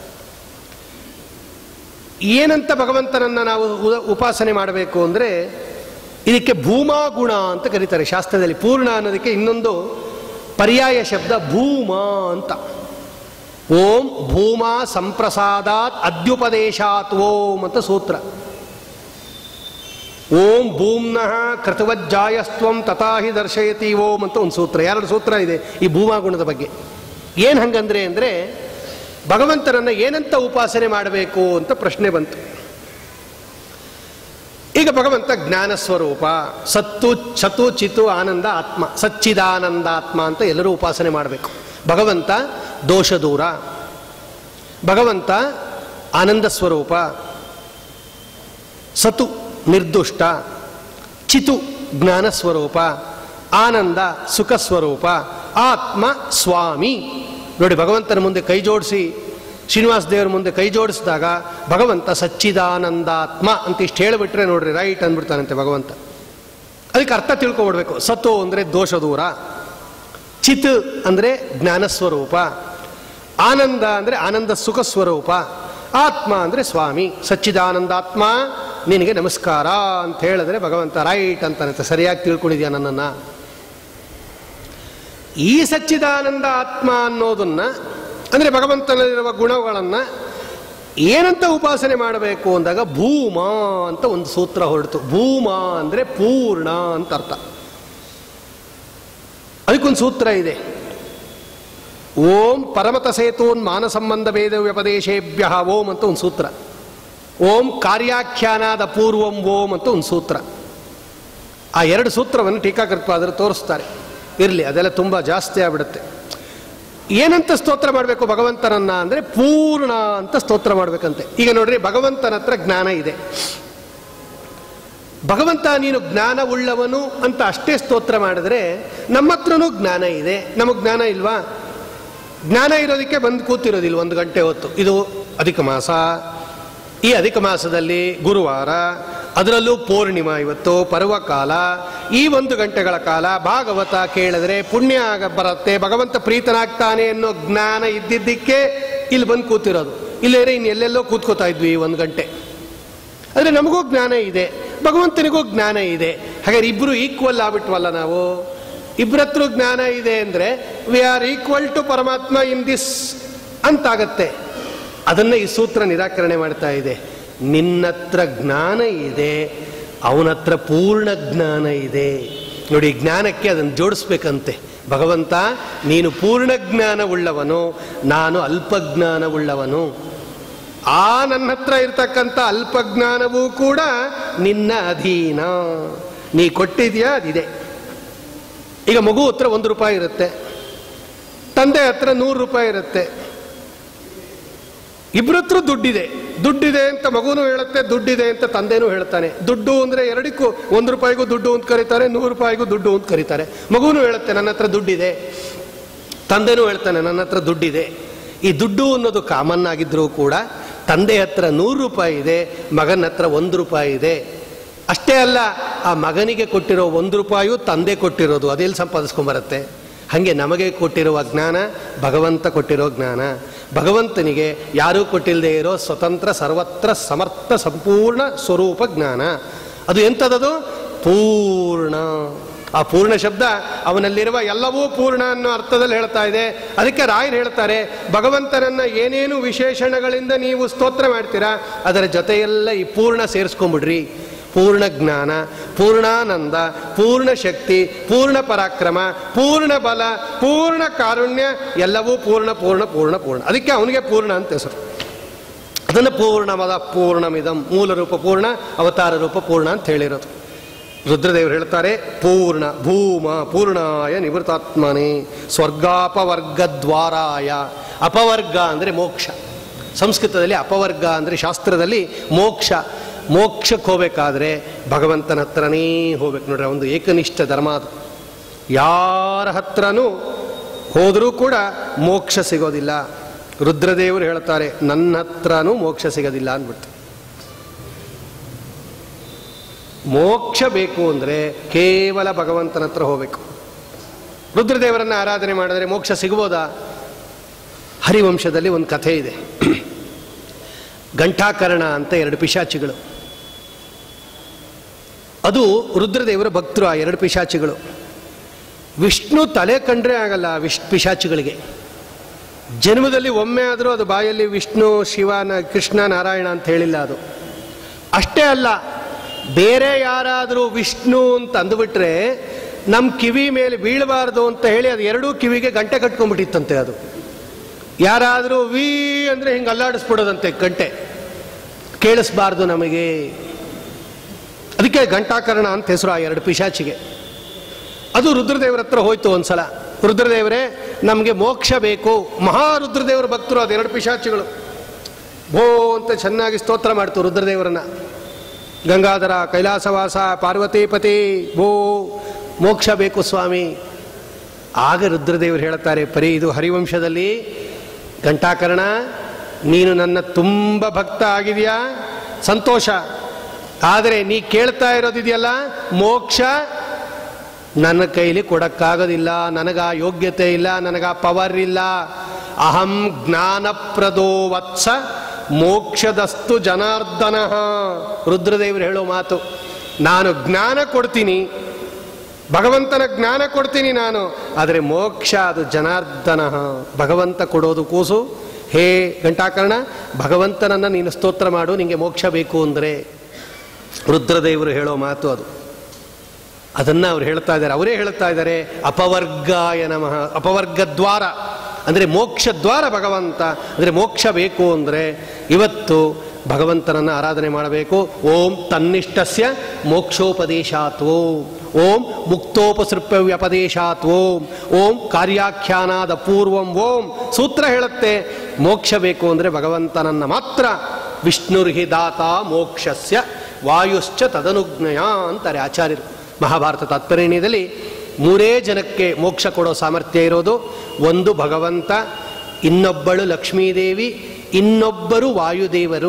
ಏನಂತ ಭಗವಂತನನ್ನು ನಾವು ಉದ- ಉಪಾಸನೆ ಮಾಡಬೇಕು ಅಂದರೆ ಇದಕ್ಕೆ ಭೂಮಾ ಗುಣ ಅಂತ ಕರೀತಾರೆ ಶಾಸ್ತ್ರದಲ್ಲಿ ಪೂರ್ಣ ಅನ್ನೋದಕ್ಕೆ ಇನ್ನೊಂದು ಪರ್ಯಾಯ ಶಬ್ದ ಭೂಮ ಅಂತ ಓಂ ಭೂಮಾ ಸಂಪ್ರಸಾದಾತ್ ಅದ್ಯುಪದೇಶಾತ್ ಓಂ ಅಂತ ಸೂತ್ರ ಓಂ ಭೂಮ್ನಃ ಕೃತವಜ್ಜಾಯಸ್ತ್ವಂ ತಥಾಹಿ ದರ್ಶಯತಿ ಓಂ ಅಂತ ಒಂದು ಸೂತ್ರ ಎರಡು ಸೂತ್ರ ಇದೆ ಈ ಭೂಮಾ ಗುಣದ ಬಗ್ಗೆ ಏನು ಹಂಗಂದ್ರೆ ಅಂದರೆ ಭಗವಂತನನ್ನು ಏನಂತ ಉಪಾಸನೆ ಮಾಡಬೇಕು ಅಂತ ಪ್ರಶ್ನೆ ಬಂತು ಈಗ ಭಗವಂತ ಜ್ಞಾನ ಸ್ವರೂಪ ಸತ್ತು ಚತು ಚಿತು ಆನಂದ ಆತ್ಮ ಸಚ್ಚಿದಾನಂದಾತ್ಮ ಅಂತ ಎಲ್ಲರೂ ಉಪಾಸನೆ ಮಾಡಬೇಕು ಭಗವಂತ ದೋಷ ದೂರ ಭಗವಂತ ಆನಂದ ಸ್ವರೂಪ ಸತು ನಿರ್ದುಷ್ಟ ಚಿತು ಜ್ಞಾನ ಸ್ವರೂಪ ಆನಂದ ಸುಖ ಸ್ವರೂಪ ಆತ್ಮ ಸ್ವಾಮಿ ನೋಡಿ ಭಗವಂತನ ಮುಂದೆ ಕೈ ಜೋಡಿಸಿ ಶ್ರೀನಿವಾಸ ದೇವರ ಮುಂದೆ ಕೈ ಜೋಡಿಸಿದಾಗ ಭಗವಂತ ಸಚ್ಚಿದಾನಂದಾತ್ಮ ಅಂತ ಇಷ್ಟು ಹೇಳಿಬಿಟ್ರೆ ನೋಡ್ರಿ ರೈಟ್ ಅಂದ್ಬಿಡ್ತಾನಂತೆ ಭಗವಂತ ಅದಕ್ಕೆ ಅರ್ಥ ತಿಳ್ಕೊಬಿಡ್ಬೇಕು ಸತ್ತು ಅಂದರೆ ದೋಷ ದೂರ ಚಿತ್ ಅಂದರೆ ಜ್ಞಾನಸ್ವರೂಪ ಆನಂದ ಅಂದರೆ ಆನಂದ ಸುಖ ಸ್ವರೂಪ ಆತ್ಮ ಅಂದರೆ ಸ್ವಾಮಿ ಸಚ್ಚಿದಾನಂದಾತ್ಮ ನಿನಗೆ ನಮಸ್ಕಾರ ಅಂತ ಹೇಳಿದ್ರೆ ಭಗವಂತ ರೈಟ್ ಅಂತಾನಂತೆ ಸರಿಯಾಗಿ ತಿಳ್ಕೊಂಡಿದ್ಯಾ ನನ್ನನ್ನು ಈ ಸಚ್ಚಿದಾನಂದ ಆತ್ಮ ಅನ್ನೋದನ್ನ ಅಂದರೆ ಭಗವಂತನಲ್ಲಿರುವ ಗುಣಗಳನ್ನು ಏನಂತ ಉಪಾಸನೆ ಮಾಡಬೇಕು ಅಂದಾಗ ಭೂಮ ಅಂತ ಒಂದು ಸೂತ್ರ ಹೊರಡ್ತು ಭೂಮ ಅಂದರೆ ಪೂರ್ಣ ಅಂತ ಅರ್ಥ ಅದಕ್ಕೊಂದು ಸೂತ್ರ ಇದೆ ಓಂ ಪರಮತ ಸೇತೂನ್ ಮಾನ ಸಂಬಂಧ ಭೇದ ವ್ಯಪದೇಶೇಭ್ಯ ಓಂ ಅಂತ ಒಂದು ಸೂತ್ರ ಓಂ ಕಾರ್ಯಾಖ್ಯಾನಾದ ಪೂರ್ವಂ ಓಂ ಅಂತ ಒಂದು ಸೂತ್ರ ಆ ಎರಡು ಸೂತ್ರವನ್ನು ಟೀಕಾಕೃತ್ಪಾದರು ತೋರಿಸ್ತಾರೆ ಇರಲಿ ಅದೆಲ್ಲ ತುಂಬ ಜಾಸ್ತಿ ಆಗ್ಬಿಡುತ್ತೆ ಏನಂತ ಸ್ತೋತ್ರ ಮಾಡಬೇಕು ಭಗವಂತನನ್ನ ಅಂದರೆ ಪೂರ್ಣ ಅಂತ ಸ್ತೋತ್ರ ಮಾಡಬೇಕಂತೆ ಈಗ ನೋಡ್ರಿ ಭಗವಂತನ ಹತ್ರ ಜ್ಞಾನ ಇದೆ ಭಗವಂತ ನೀನು ಜ್ಞಾನ ಉಳ್ಳವನು ಅಂತ ಅಷ್ಟೇ ಸ್ತೋತ್ರ ಮಾಡಿದ್ರೆ ನಮ್ಮ ಹತ್ರನೂ ಜ್ಞಾನ ಇದೆ ನಮಗೆ ಜ್ಞಾನ ಇಲ್ವಾ ಜ್ಞಾನ ಇರೋದಕ್ಕೆ ಬಂದು ಕೂತಿರೋದಿಲ್ಲ ಒಂದು ಗಂಟೆ ಹೊತ್ತು ಇದು ಅಧಿಕ ಮಾಸ ಈ ಅಧಿಕ ಮಾಸದಲ್ಲಿ ಗುರುವಾರ ಅದರಲ್ಲೂ ಪೂರ್ಣಿಮಾ ಇವತ್ತು ಪರ್ವಕಾಲ ಈ ಒಂದು ಗಂಟೆಗಳ ಕಾಲ ಭಾಗವತ ಕೇಳಿದ್ರೆ ಪುಣ್ಯ ಆಗ ಬರುತ್ತೆ ಭಗವಂತ ಪ್ರೀತನಾಗ್ತಾನೆ ಅನ್ನೋ ಜ್ಞಾನ ಇದ್ದಿದ್ದಕ್ಕೆ ಇಲ್ಲಿ ಬಂದು ಕೂತಿರೋದು ಇಲ್ಲೇರೆ ಇನ್ನು ಎಲ್ಲೆಲ್ಲೋ ಕೂತ್ಕೋತಾ ಇದ್ವಿ ಈ ಒಂದು ಗಂಟೆ ಆದರೆ ನಮಗೂ ಜ್ಞಾನ ಇದೆ ಭಗವಂತನಿಗೂ ಜ್ಞಾನ ಇದೆ ಹಾಗಾದ್ರೆ ಇಬ್ಬರು ಈಕ್ವಲ್ ಆಗ್ಬಿಟ್ವಲ್ಲ ನಾವು ಇಬ್ಬರ ಹತ್ರ ಜ್ಞಾನ ಇದೆ ಅಂದರೆ ವಿ ಆರ್ ಈಕ್ವಲ್ ಟು ಪರಮಾತ್ಮ ಇನ್ ದಿಸ್ ಅಂತಾಗತ್ತೆ ಅದನ್ನು ಈ ಸೂತ್ರ ನಿರಾಕರಣೆ ಮಾಡ್ತಾ ಇದೆ ನಿನ್ನತ್ರ ಜ್ಞಾನ ಇದೆ ಅವನತ್ರ ಪೂರ್ಣ ಜ್ಞಾನ ಇದೆ ನೋಡಿ ಜ್ಞಾನಕ್ಕೆ ಅದನ್ನು ಜೋಡಿಸ್ಬೇಕಂತೆ ಭಗವಂತ ನೀನು ಪೂರ್ಣ ಜ್ಞಾನ ಉಳ್ಳವನು ನಾನು ಅಲ್ಪಜ್ಞಾನ ಉಳ್ಳವನು ಆ ನನ್ನ ಹತ್ರ ಇರ್ತಕ್ಕಂಥ ಅಲ್ಪಜ್ಞಾನವೂ ಕೂಡ ನಿನ್ನ ಅಧೀನ ನೀ ಕೊಟ್ಟಿದ್ಯಾ ಅದಿದೆ ಈಗ ಮಗು ಹತ್ರ ಒಂದು ರೂಪಾಯಿ ಇರುತ್ತೆ ತಂದೆ ಹತ್ರ ನೂರು ರೂಪಾಯಿ ಇರುತ್ತೆ ಇಬ್ಬರ ಹತ್ರ ದುಡ್ಡಿದೆ ದುಡ್ಡಿದೆ ಅಂತ ಮಗುನು ಹೇಳುತ್ತೆ ದುಡ್ಡಿದೆ ಅಂತ ತಂದೆನೂ ಹೇಳ್ತಾನೆ ದುಡ್ಡು ಅಂದ್ರೆ ಎರಡಕ್ಕೂ ಒಂದು ರೂಪಾಯಿಗೂ ದುಡ್ಡು ಅಂತ ಕರೀತಾರೆ ನೂರು ರೂಪಾಯಿಗೂ ದುಡ್ಡು ಅಂತ ಕರೀತಾರೆ ಮಗುನು ಹೇಳುತ್ತೆ ನನ್ನ ಹತ್ರ ದುಡ್ಡಿದೆ ತಂದೆನೂ ಹೇಳ್ತಾನೆ ನನ್ನ ಹತ್ರ ದುಡ್ಡಿದೆ ಈ ದುಡ್ಡು ಅನ್ನೋದು ಕಾಮನ್ ಆಗಿದ್ರೂ ಕೂಡ ತಂದೆ ಹತ್ರ ನೂರು ರೂಪಾಯಿ ಇದೆ ಮಗನ ಹತ್ರ ಒಂದು ರೂಪಾಯಿ ಇದೆ ಅಷ್ಟೇ ಅಲ್ಲ ಆ ಮಗನಿಗೆ ಕೊಟ್ಟಿರೋ ಒಂದು ರೂಪಾಯು ತಂದೆ ಕೊಟ್ಟಿರೋದು ಅದೆಲ್ಲಿ ಸಂಪಾದಿಸ್ಕೊಂಬರುತ್ತೆ ಹಾಗೆ ನಮಗೆ ಕೊಟ್ಟಿರುವ ಜ್ಞಾನ ಭಗವಂತ ಕೊಟ್ಟಿರೋ ಜ್ಞಾನ ಭಗವಂತನಿಗೆ ಯಾರೂ ಕೊಟ್ಟಿಲ್ಲದೆ ಇರೋ ಸ್ವತಂತ್ರ ಸರ್ವತ್ರ ಸಮರ್ಥ ಸಂಪೂರ್ಣ ಸ್ವರೂಪ ಜ್ಞಾನ ಅದು ಎಂಥದದು ಪೂರ್ಣ ಆ ಪೂರ್ಣ ಶಬ್ದ ಅವನಲ್ಲಿರುವ ಎಲ್ಲವೂ ಪೂರ್ಣ ಅನ್ನೋ ಅರ್ಥದಲ್ಲಿ ಹೇಳ್ತಾ ಇದೆ ಅದಕ್ಕೆ ರಾಯರು ಹೇಳ್ತಾರೆ ಭಗವಂತನನ್ನ ಏನೇನು ವಿಶೇಷಣಗಳಿಂದ ನೀವು ಸ್ತೋತ್ರ ಮಾಡ್ತೀರಾ ಅದರ ಜೊತೆಯೆಲ್ಲ ಈ ಪೂರ್ಣ ಸೇರಿಸ್ಕೊಂಬಿಡ್ರಿ ಪೂರ್ಣ ಜ್ಞಾನ ಪೂರ್ಣಾನಂದ ಪೂರ್ಣ ಶಕ್ತಿ ಪೂರ್ಣ ಪರಾಕ್ರಮ ಪೂರ್ಣ ಬಲ ಪೂರ್ಣ ಕಾರುಣ್ಯ ಎಲ್ಲವೂ ಪೂರ್ಣ ಪೂರ್ಣ ಪೂರ್ಣ ಪೂರ್ಣ ಅದಕ್ಕೆ ಅವನಿಗೆ ಪೂರ್ಣ ಅಂತ ಹೆಸರು ಅದನ್ನು ಪೂರ್ಣಮದ ಪೂರ್ಣಮಿದಂ ಮೂಲ ರೂಪ ಪೂರ್ಣ ಅವತಾರ ರೂಪ ಪೂರ್ಣ ಅಂತ ಹೇಳಿರೋದು ರುದ್ರದೇವರು ಹೇಳ್ತಾರೆ ಪೂರ್ಣ ಭೂಮ ಪೂರ್ಣಾಯ ನಿವೃತ್ತಾತ್ಮನೇ ಸ್ವರ್ಗಾಪವರ್ಗದ್ವಾರಾಯ ಅಪವರ್ಗ ಅಂದರೆ ಮೋಕ್ಷ ಸಂಸ್ಕೃತದಲ್ಲಿ ಅಪವರ್ಗ ಅಂದರೆ ಶಾಸ್ತ್ರದಲ್ಲಿ ಮೋಕ್ಷ ಮೋಕ್ಷಕ್ಕೆ ಹೋಗಬೇಕಾದ್ರೆ ಭಗವಂತನ ಹತ್ರನೇ ಹೋಗ್ಬೇಕು ನೋಡ್ರಿ ಒಂದು ಏಕನಿಷ್ಠ ಧರ್ಮ ಅದು ಯಾರ ಹತ್ರನೂ ಹೋದರೂ ಕೂಡ ಮೋಕ್ಷ ಸಿಗೋದಿಲ್ಲ ರುದ್ರದೇವರು ಹೇಳ್ತಾರೆ ನನ್ನ ಹತ್ರನೂ ಮೋಕ್ಷ ಸಿಗೋದಿಲ್ಲ ಅಂದ್ಬಿಟ್ಟು ಮೋಕ್ಷ ಬೇಕು ಅಂದರೆ ಕೇವಲ ಭಗವಂತನ ಹತ್ರ ಹೋಗಬೇಕು ರುದ್ರದೇವರನ್ನು ಆರಾಧನೆ ಮಾಡಿದ್ರೆ ಮೋಕ್ಷ ಸಿಗ್ಬೋದಾ ಹರಿವಂಶದಲ್ಲಿ ಒಂದು ಕಥೆ ಇದೆ ಘಂಟಾಕರ್ಣ ಅಂತ ಎರಡು ಪಿಶಾಚಿಗಳು ಅದು ರುದ್ರದೇವರ ಭಕ್ತರು ಆ ಎರಡು ಪಿಶಾಚಿಗಳು ವಿಷ್ಣು ತಲೆ ಕಂಡ್ರೆ ಆಗಲ್ಲ ವಿಶ್ ಪಿಶಾಚಿಗಳಿಗೆ ಜನ್ಮದಲ್ಲಿ ಒಮ್ಮೆ ಆದರೂ ಅದು ಬಾಯಲ್ಲಿ ವಿಷ್ಣು ಶಿವನ ಕೃಷ್ಣ ನಾರಾಯಣ ಅಂತ ಹೇಳಿಲ್ಲ ಅದು ಅಷ್ಟೇ ಅಲ್ಲ ಬೇರೆ ಯಾರಾದರೂ ವಿಷ್ಣು ಅಂತ ಅಂದುಬಿಟ್ರೆ ನಮ್ಮ ಕಿವಿ ಮೇಲೆ ಬೀಳಬಾರ್ದು ಅಂತ ಹೇಳಿ ಅದು ಎರಡೂ ಕಿವಿಗೆ ಗಂಟೆ ಕಟ್ಕೊಂಡ್ಬಿಟ್ಟಿತ್ತಂತೆ ಅದು ಯಾರಾದರೂ ವಿ ಅಂದರೆ ಹಿಂಗೆ ಅಲ್ಲಾಡಿಸ್ಬಿಡೋದಂತೆ ಗಂಟೆ ಕೇಳಿಸ್ಬಾರ್ದು ನಮಗೆ ಅದಕ್ಕೆ ಘಂಟಾಕರ್ಣ ಅಂತ ಹೆಸರು ಆ ಎರಡು ಪಿಶಾಚಿಗೆ ಅದು ರುದ್ರದೇವರ ಹತ್ರ ಹೋಯ್ತು ಒಂದ್ಸಲ ರುದ್ರದೇವರೇ ನಮಗೆ ಮೋಕ್ಷ ಬೇಕು ಮಹಾರುದ್ರದೇವರ ಭಕ್ತರು ಅದು ಎರಡು ಪಿಶಾಚಿಗಳು ಭೋ ಅಂತ ಚೆನ್ನಾಗಿ ಸ್ತೋತ್ರ ಮಾಡ್ತು ರುದ್ರದೇವರನ್ನ ಗಂಗಾಧರ ಕೈಲಾಸವಾಸ ಪಾರ್ವತೀಪತಿ ಭೋ ಮೋಕ್ಷ ಬೇಕು ಸ್ವಾಮಿ ಆಗ ರುದ್ರದೇವರು ಹೇಳ್ತಾರೆ ಪರಿ ಇದು ಹರಿವಂಶದಲ್ಲಿ ಘಂಟಾಕರ್ಣ ನೀನು ನನ್ನ ತುಂಬ ಭಕ್ತ ಆಗಿದೆಯಾ ಸಂತೋಷ ಆದರೆ ನೀ ಕೇಳ್ತಾ ಇರೋದಿದೆಯಲ್ಲ ಮೋಕ್ಷ ನನ್ನ ಕೈಲಿ ಕೊಡಕ್ಕಾಗೋದಿಲ್ಲ ನನಗ ಆ ಯೋಗ್ಯತೆ ಇಲ್ಲ ನನಗ ಆ ಪವರ್ ಇಲ್ಲ ಅಹಂ ಜ್ಞಾನಪ್ರದೋ ವತ್ಸ ಮೋಕ್ಷದಸ್ತು ಜನಾರ್ದನ ರುದ್ರದೇವರು ಹೇಳೋ ಮಾತು ನಾನು ಜ್ಞಾನ ಕೊಡ್ತೀನಿ ಭಗವಂತನ ಜ್ಞಾನ ಕೊಡ್ತೀನಿ ನಾನು ಆದರೆ ಮೋಕ್ಷ ಅದು ಜನಾರ್ದನ ಭಗವಂತ ಕೊಡೋದು ಕೂಸು ಹೇ ಘಂಟಾಕರ್ಣ ಭಗವಂತನನ್ನು ನೀನು ಸ್ತೋತ್ರ ಮಾಡು ನಿಮಗೆ ಮೋಕ್ಷ ಬೇಕು ಅಂದರೆ ರುದ್ರದೇವರು ಹೇಳೋ ಮಾತು ಅದು ಅದನ್ನು ಅವ್ರು ಹೇಳ್ತಾ ಇದ್ದಾರೆ ಅವರೇ ಹೇಳ್ತಾ ಇದ್ದಾರೆ ಅಪವರ್ಗಾಯ ನಮಃ ಅಪವರ್ಗ ದ್ವಾರ ಅಂದರೆ ಮೋಕ್ಷ ದ್ವಾರ ಭಗವಂತ ಅಂದರೆ ಮೋಕ್ಷ ಬೇಕು ಅಂದರೆ ಇವತ್ತು ಭಗವಂತನನ್ನು ಆರಾಧನೆ ಮಾಡಬೇಕು ಓಂ ತನ್ನಿಷ್ಟಸ್ಯ ಮೋಕ್ಷೋಪದೇಶಾತ್ ಓಂ ಓಂ ಮುಕ್ತೋಪಸೃಪ್ಯ ವ್ಯಪದೇಶಾತ್ ಓಂ ಓಂ ಕಾರ್ಯಾಖ್ಯಾನಾದ ಪೂರ್ವಂ ಓಂ ಸೂತ್ರ ಹೇಳುತ್ತೆ ಮೋಕ್ಷ ಬೇಕು ಅಂದರೆ ಭಗವಂತನನ್ನು ಮಾತ್ರ ವಿಷ್ಣುರ್ಹಿ ದಾತ ಮೋಕ್ಷಸ್ಯ ವಾಯುಶ್ಚ ತದನುಜ್ಞಯ ಅಂತಾರೆ ಆಚಾರ್ಯರು ಮಹಾಭಾರತ ತಾತ್ಪರ್ಯದಲ್ಲಿ ಮೂರೇ ಜನಕ್ಕೆ ಮೋಕ್ಷ ಕೊಡೋ ಸಾಮರ್ಥ್ಯ ಇರೋದು ಒಂದು ಭಗವಂತ ಇನ್ನೊಬ್ಬಳು ಲಕ್ಷ್ಮೀದೇವಿ ಇನ್ನೊಬ್ಬರು ವಾಯುದೇವರು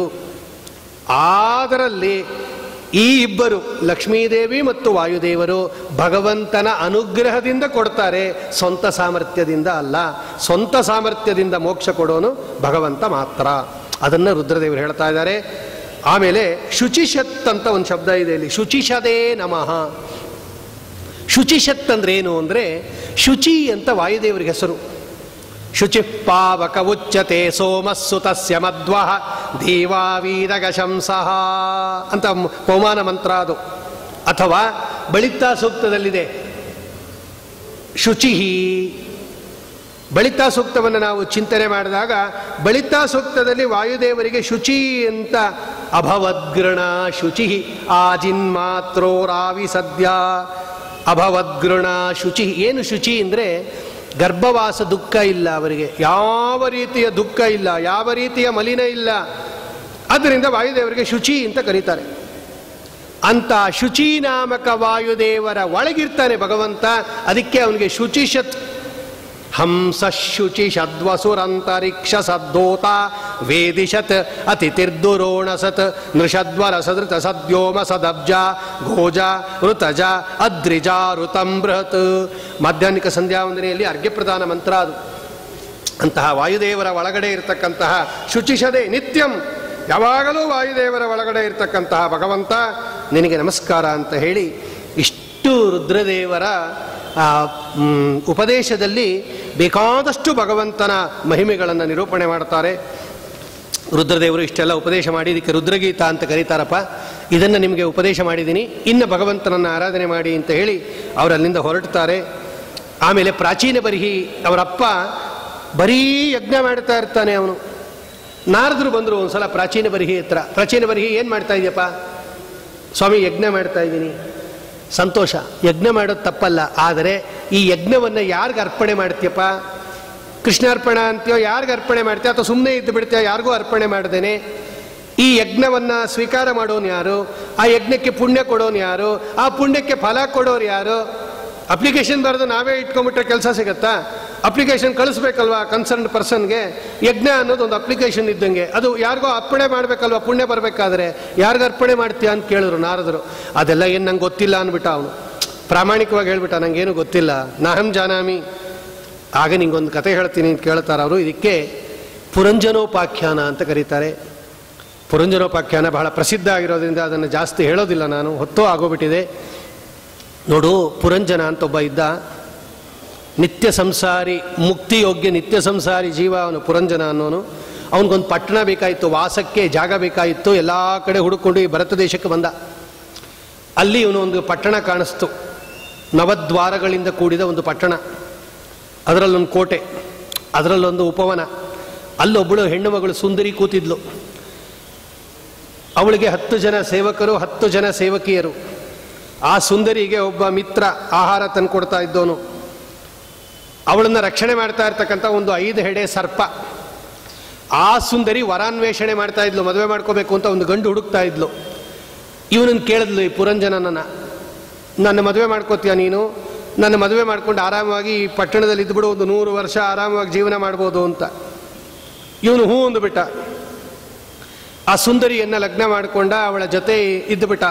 ಅದರಲ್ಲಿ ಈ ಇಬ್ಬರು ಲಕ್ಷ್ಮೀದೇವಿ ಮತ್ತು ವಾಯುದೇವರು ಭಗವಂತನ ಅನುಗ್ರಹದಿಂದ ಕೊಡ್ತಾರೆ ಸ್ವಂತ ಸಾಮರ್ಥ್ಯದಿಂದ ಅಲ್ಲ ಸ್ವಂತ ಸಾಮರ್ಥ್ಯದಿಂದ ಮೋಕ್ಷ ಕೊಡೋನು ಭಗವಂತ ಮಾತ್ರ ಅದನ್ನು ರುದ್ರದೇವರು ಹೇಳ್ತಾ ಇದ್ದಾರೆ ಆಮೇಲೆ ಶುಚಿಷತ್ ಅಂತ ಒಂದು ಶಬ್ದ ಇದೆ ಇಲ್ಲಿ ಶುಚಿಷದೇ ನಮಃ ಶುಚಿಷತ್ ಅಂದ್ರೆ ಏನು ಅಂದರೆ ಶುಚಿ ಅಂತ ವಾಯುದೇವರಿಗೆ ಹೆಸರು ಶುಚಿ ಪಾವಕ ಉಚ್ಚತೆ ಸೋಮಸ್ಸು ತಸ್ಯ ಮಧ್ವ ದೇವಾವೀರಗ ಶಂಸಃ ಅಂತ ಮ- ಪೌಮಾನ ಮಂತ್ರ ಅದು ಅಥವಾ ಬಳಿತಾ ಸೂಕ್ತದಲ್ಲಿದೆ ಶುಚಿ ಬಳಿತಾ ಸೂಕ್ತವನ್ನು ನಾವು ಚಿಂತನೆ ಮಾಡಿದಾಗ ಬಳಿತಾ ಸೂಕ್ತದಲ್ಲಿ ವಾಯುದೇವರಿಗೆ ಶುಚಿ ಅಂತ ಅಭವದ್ಗೃಣ ಶುಚಿ ಆಜಿನ್ಮಾತ್ರೋ ರಾವಿ ಸದ್ಯ ಅಭವದ್ಗೃಣ ಶುಚಿ ಏನು ಶುಚಿ ಅಂದರೆ ಗರ್ಭವಾಸ ದುಃಖ ಇಲ್ಲ ಅವರಿಗೆ ಯಾವ ರೀತಿಯ ದುಃಖ ಇಲ್ಲ ಯಾವ ರೀತಿಯ ಮಲಿನ ಇಲ್ಲ ಆದ್ದರಿಂದ ವಾಯುದೇವರಿಗೆ ಶುಚಿ ಅಂತ ಕರೀತಾರೆ ಅಂತ ಶುಚಿ ನಾಮಕ ವಾಯುದೇವರ ಒಳಗಿರ್ತಾನೆ ಭಗವಂತ ಅದಕ್ಕೆ ಅವನಿಗೆ ಶುಚಿಷತ್ ಹಂಸ ಶುಚಿ ಷದ್ವಸುರಂತರಿಕ್ಷ ಸದ್ದೋತ ವೇದಿಷತ್ ಅತಿಥಿರ್ದುರೋಣಸತ್ ನೃಷದ್ವರ ಸದೃತ ಸದ್ಯೋಮ ಸದಬ್ಜ ಘೋಜ ಋತಜ ಅದ್ರಿಜ ಋತಂ ಬೃಹತ್ ಮಾಧ್ಯಾಹ್ನಿಕ ಸಂಧ್ಯಾ ವಂದನೆಯಲ್ಲಿ ಅರ್ಘ್ಯಪ್ರದಾನ ಮಂತ್ರ ಅದು ಅಂತಹ ವಾಯುದೇವರ ಒಳಗಡೆ ಇರತಕ್ಕಂತಹ ಶುಚಿಷದೆ ನಿತ್ಯಂ ಯಾವಾಗಲೂ ವಾಯುದೇವರ ಒಳಗಡೆ ಇರತಕ್ಕಂತಹ ಭಗವಂತ ನಿನಗೆ ನಮಸ್ಕಾರ ಅಂತ ಹೇಳಿ ಇಷ್ಟು ರುದ್ರದೇವರ ಆ, ಮ್, ಉಪದೇಶದಲ್ಲಿ ಬೇಕಾದಷ್ಟು ಭಗವಂತನ ಮಹಿಮೆಗಳನ್ನು ನಿರೂಪಣೆ ಮಾಡ್ತಾರೆ ರುದ್ರದೇವರು ಇಷ್ಟೆಲ್ಲ ಉಪದೇಶ ಮಾಡಿ ಇದಕ್ಕೆ ರುದ್ರಗೀತ ಅಂತ ಕರೀತಾರಪ್ಪ ಇದನ್ನು ನಿಮಗೆ ಉಪದೇಶ ಮಾಡಿದ್ದೀನಿ ಇನ್ನು ಭಗವಂತನನ್ನು ಆರಾಧನೆ ಮಾಡಿ ಅಂತ ಹೇಳಿ ಅವರಲ್ಲಿಂದ ಹೊರಡ್ತಾರೆ ಆಮೇಲೆ ಪ್ರಾಚೀನ ಬರಿಹಿ ಅವರಪ್ಪ ಬರೀ ಯಜ್ಞ ಮಾಡ್ತಾ ಇರ್ತಾನೆ ಅವನು ನಾರದರು ಬಂದರು ಒಂದ್ಸಲ ಪ್ರಾಚೀನ ಬರಿಹಿ ಹತ್ರ ಪ್ರಾಚೀನ ಬರಿಹಿ ಏನು ಮಾಡ್ತಾ ಇದೆಯಪ್ಪ ಸ್ವಾಮಿ ಯಜ್ಞ ಮಾಡ್ತಾ ಇದ್ದೀನಿ ಸಂತೋಷ ಯಜ್ಞ ಮಾಡೋದು ತಪ್ಪಲ್ಲ ಆದರೆ ಈ ಯಜ್ಞವನ್ನು ಯಾರಿಗೆ ಅರ್ಪಣೆ ಮಾಡ್ತೀಯಪ್ಪ ಕೃಷ್ಣಾರ್ಪಣ ಅಂತೀಯೋ ಯಾರಿಗೆ ಅರ್ಪಣೆ ಮಾಡ್ತೀಯ ಅಥವಾ ಸುಮ್ಮನೆ ಇದ್ದು ಬಿಡ್ತೀಯ ಯಾರಿಗೂ ಅರ್ಪಣೆ ಮಾಡ್ದೇನೆ ಈ ಯಜ್ಞವನ್ನು ಸ್ವೀಕಾರ ಮಾಡೋನು ಯಾರು ಆ ಯಜ್ಞಕ್ಕೆ ಪುಣ್ಯ ಕೊಡೋನು ಯಾರು ಆ ಪುಣ್ಯಕ್ಕೆ ಫಲ ಕೊಡೋರು ಯಾರು ಅಪ್ಲಿಕೇಶನ್ ಬರೆದು ನಾವೇ ಇಟ್ಕೊಂಡ್ಬಿಟ್ರೆ ಕೆಲಸ ಸಿಗತ್ತಾ ಅಪ್ಲಿಕೇಶನ್ ಕಳಿಸ್ಬೇಕಲ್ವಾ ಕನ್ಸರ್ನ್ ಪರ್ಸನ್ಗೆ ಯಜ್ಞ ಅನ್ನೋದು ಒಂದು ಅಪ್ಲಿಕೇಶನ್ ಇದ್ದಂಗೆ ಅದು ಯಾರಿಗೋ ಅರ್ಪಣೆ ಮಾಡಬೇಕಲ್ವಾ ಪುಣ್ಯ ಬರಬೇಕಾದ್ರೆ ಯಾರಿಗೂ ಅರ್ಪಣೆ ಮಾಡ್ತೀಯ ಅಂತ ಕೇಳಿದ್ರು ನಾರದರು ಅದೆಲ್ಲ ಏನು ನಂಗೆ ಗೊತ್ತಿಲ್ಲ ಅಂದ್ಬಿಟ್ಟ ಅವನು ಪ್ರಾಮಾಣಿಕವಾಗಿ ಹೇಳ್ಬಿಟ್ಟ ನಂಗೇನು ಗೊತ್ತಿಲ್ಲ ನಾಹಂ ಜಾನಾಮಿ ಆಗ ನಿಂಗೊಂದು ಕತೆ ಹೇಳ್ತೀನಿ ಅಂತ ಕೇಳ್ತಾರೆ ಅವರು ಇದಕ್ಕೆ ಪುರಂಜನೋಪಾಖ್ಯಾನ ಅಂತ ಕರೀತಾರೆ ಪುರಂಜನೋಪಾಖ್ಯಾನ ಬಹಳ ಪ್ರಸಿದ್ಧ ಆಗಿರೋದ್ರಿಂದ ಅದನ್ನು ಜಾಸ್ತಿ ಹೇಳೋದಿಲ್ಲ ನಾನು ಹೊತ್ತೋ ಆಗೋಗ್ಬಿಟ್ಟಿದೆ ನೋಡು ಪುರಂಜನ ಅಂತ ಒಬ್ಬ ಇದ್ದ ನಿತ್ಯ ಸಂಸಾರಿ ಮುಕ್ತಿಯೋಗ್ಯ ನಿತ್ಯ ಸಂಸಾರಿ ಜೀವ ಅವನು ಪುರಂಜನ ಅನ್ನೋನು ಅವನಿಗೊಂದು ಪಟ್ಟಣ ಬೇಕಾಯಿತು ವಾಸಕ್ಕೆ ಜಾಗ ಬೇಕಾಯಿತು ಎಲ್ಲ ಕಡೆ ಹುಡುಕೊಂಡು ಈ ಭರತ ದೇಶಕ್ಕೆ ಬಂದ ಅಲ್ಲಿ ಇವನು ಒಂದು ಪಟ್ಟಣ ಕಾಣಿಸ್ತು ನವದ್ವಾರಗಳಿಂದ ಕೂಡಿದ ಒಂದು ಪಟ್ಟಣ ಅದರಲ್ಲೊಂದು ಕೋಟೆ ಅದರಲ್ಲೊಂದು ಉಪವನ ಅಲ್ಲೊಬ್ಬಳು ಹೆಣ್ಣು ಮಗಳು ಸುಂದರಿ ಕೂತಿದ್ಲು ಅವಳಿಗೆ ಹತ್ತು ಜನ ಸೇವಕರು ಹತ್ತು ಜನ ಸೇವಕಿಯರು ಆ ಸುಂದರಿಗೆ ಒಬ್ಬ ಮಿತ್ರ ಆಹಾರ ತಂದುಕೊಡ್ತಾ ಇದ್ದವನು ಅವಳನ್ನು ರಕ್ಷಣೆ ಮಾಡ್ತಾ ಇರ್ತಕ್ಕಂಥ ಒಂದು ಐದು ಹೆಡೆ ಸರ್ಪ ಆ ಸುಂದರಿ ವರಾನ್ವೇಷಣೆ ಮಾಡ್ತಾ ಇದ್ಲು ಮದುವೆ ಮಾಡ್ಕೋಬೇಕು ಅಂತ ಒಂದು ಗಂಡು ಹುಡುಕ್ತಾ ಇದ್ಲು ಇವನನ್ನು ಕೇಳಿದ್ಲು ಈ ಪುರಂಜನನನ್ನ ನನ್ನ ಮದುವೆ ಮಾಡ್ಕೋತೀಯ ನೀನು ನನ್ನ ಮದುವೆ ಮಾಡ್ಕೊಂಡು ಆರಾಮವಾಗಿ ಈ ಪಟ್ಟಣದಲ್ಲಿ ಇದ್ಬಿಡು ಒಂದು ನೂರು ವರ್ಷ ಆರಾಮವಾಗಿ ಜೀವನ ಮಾಡ್ಬೋದು ಅಂತ ಇವನು ಹೂ ಅಂದುಬಿಟ್ಟ ಆ ಸುಂದರಿಯನ್ನ ಲಗ್ನ ಮಾಡಿಕೊಂಡ ಅವಳ ಜೊತೆ ಇದ್ದುಬಿಟ್ಟ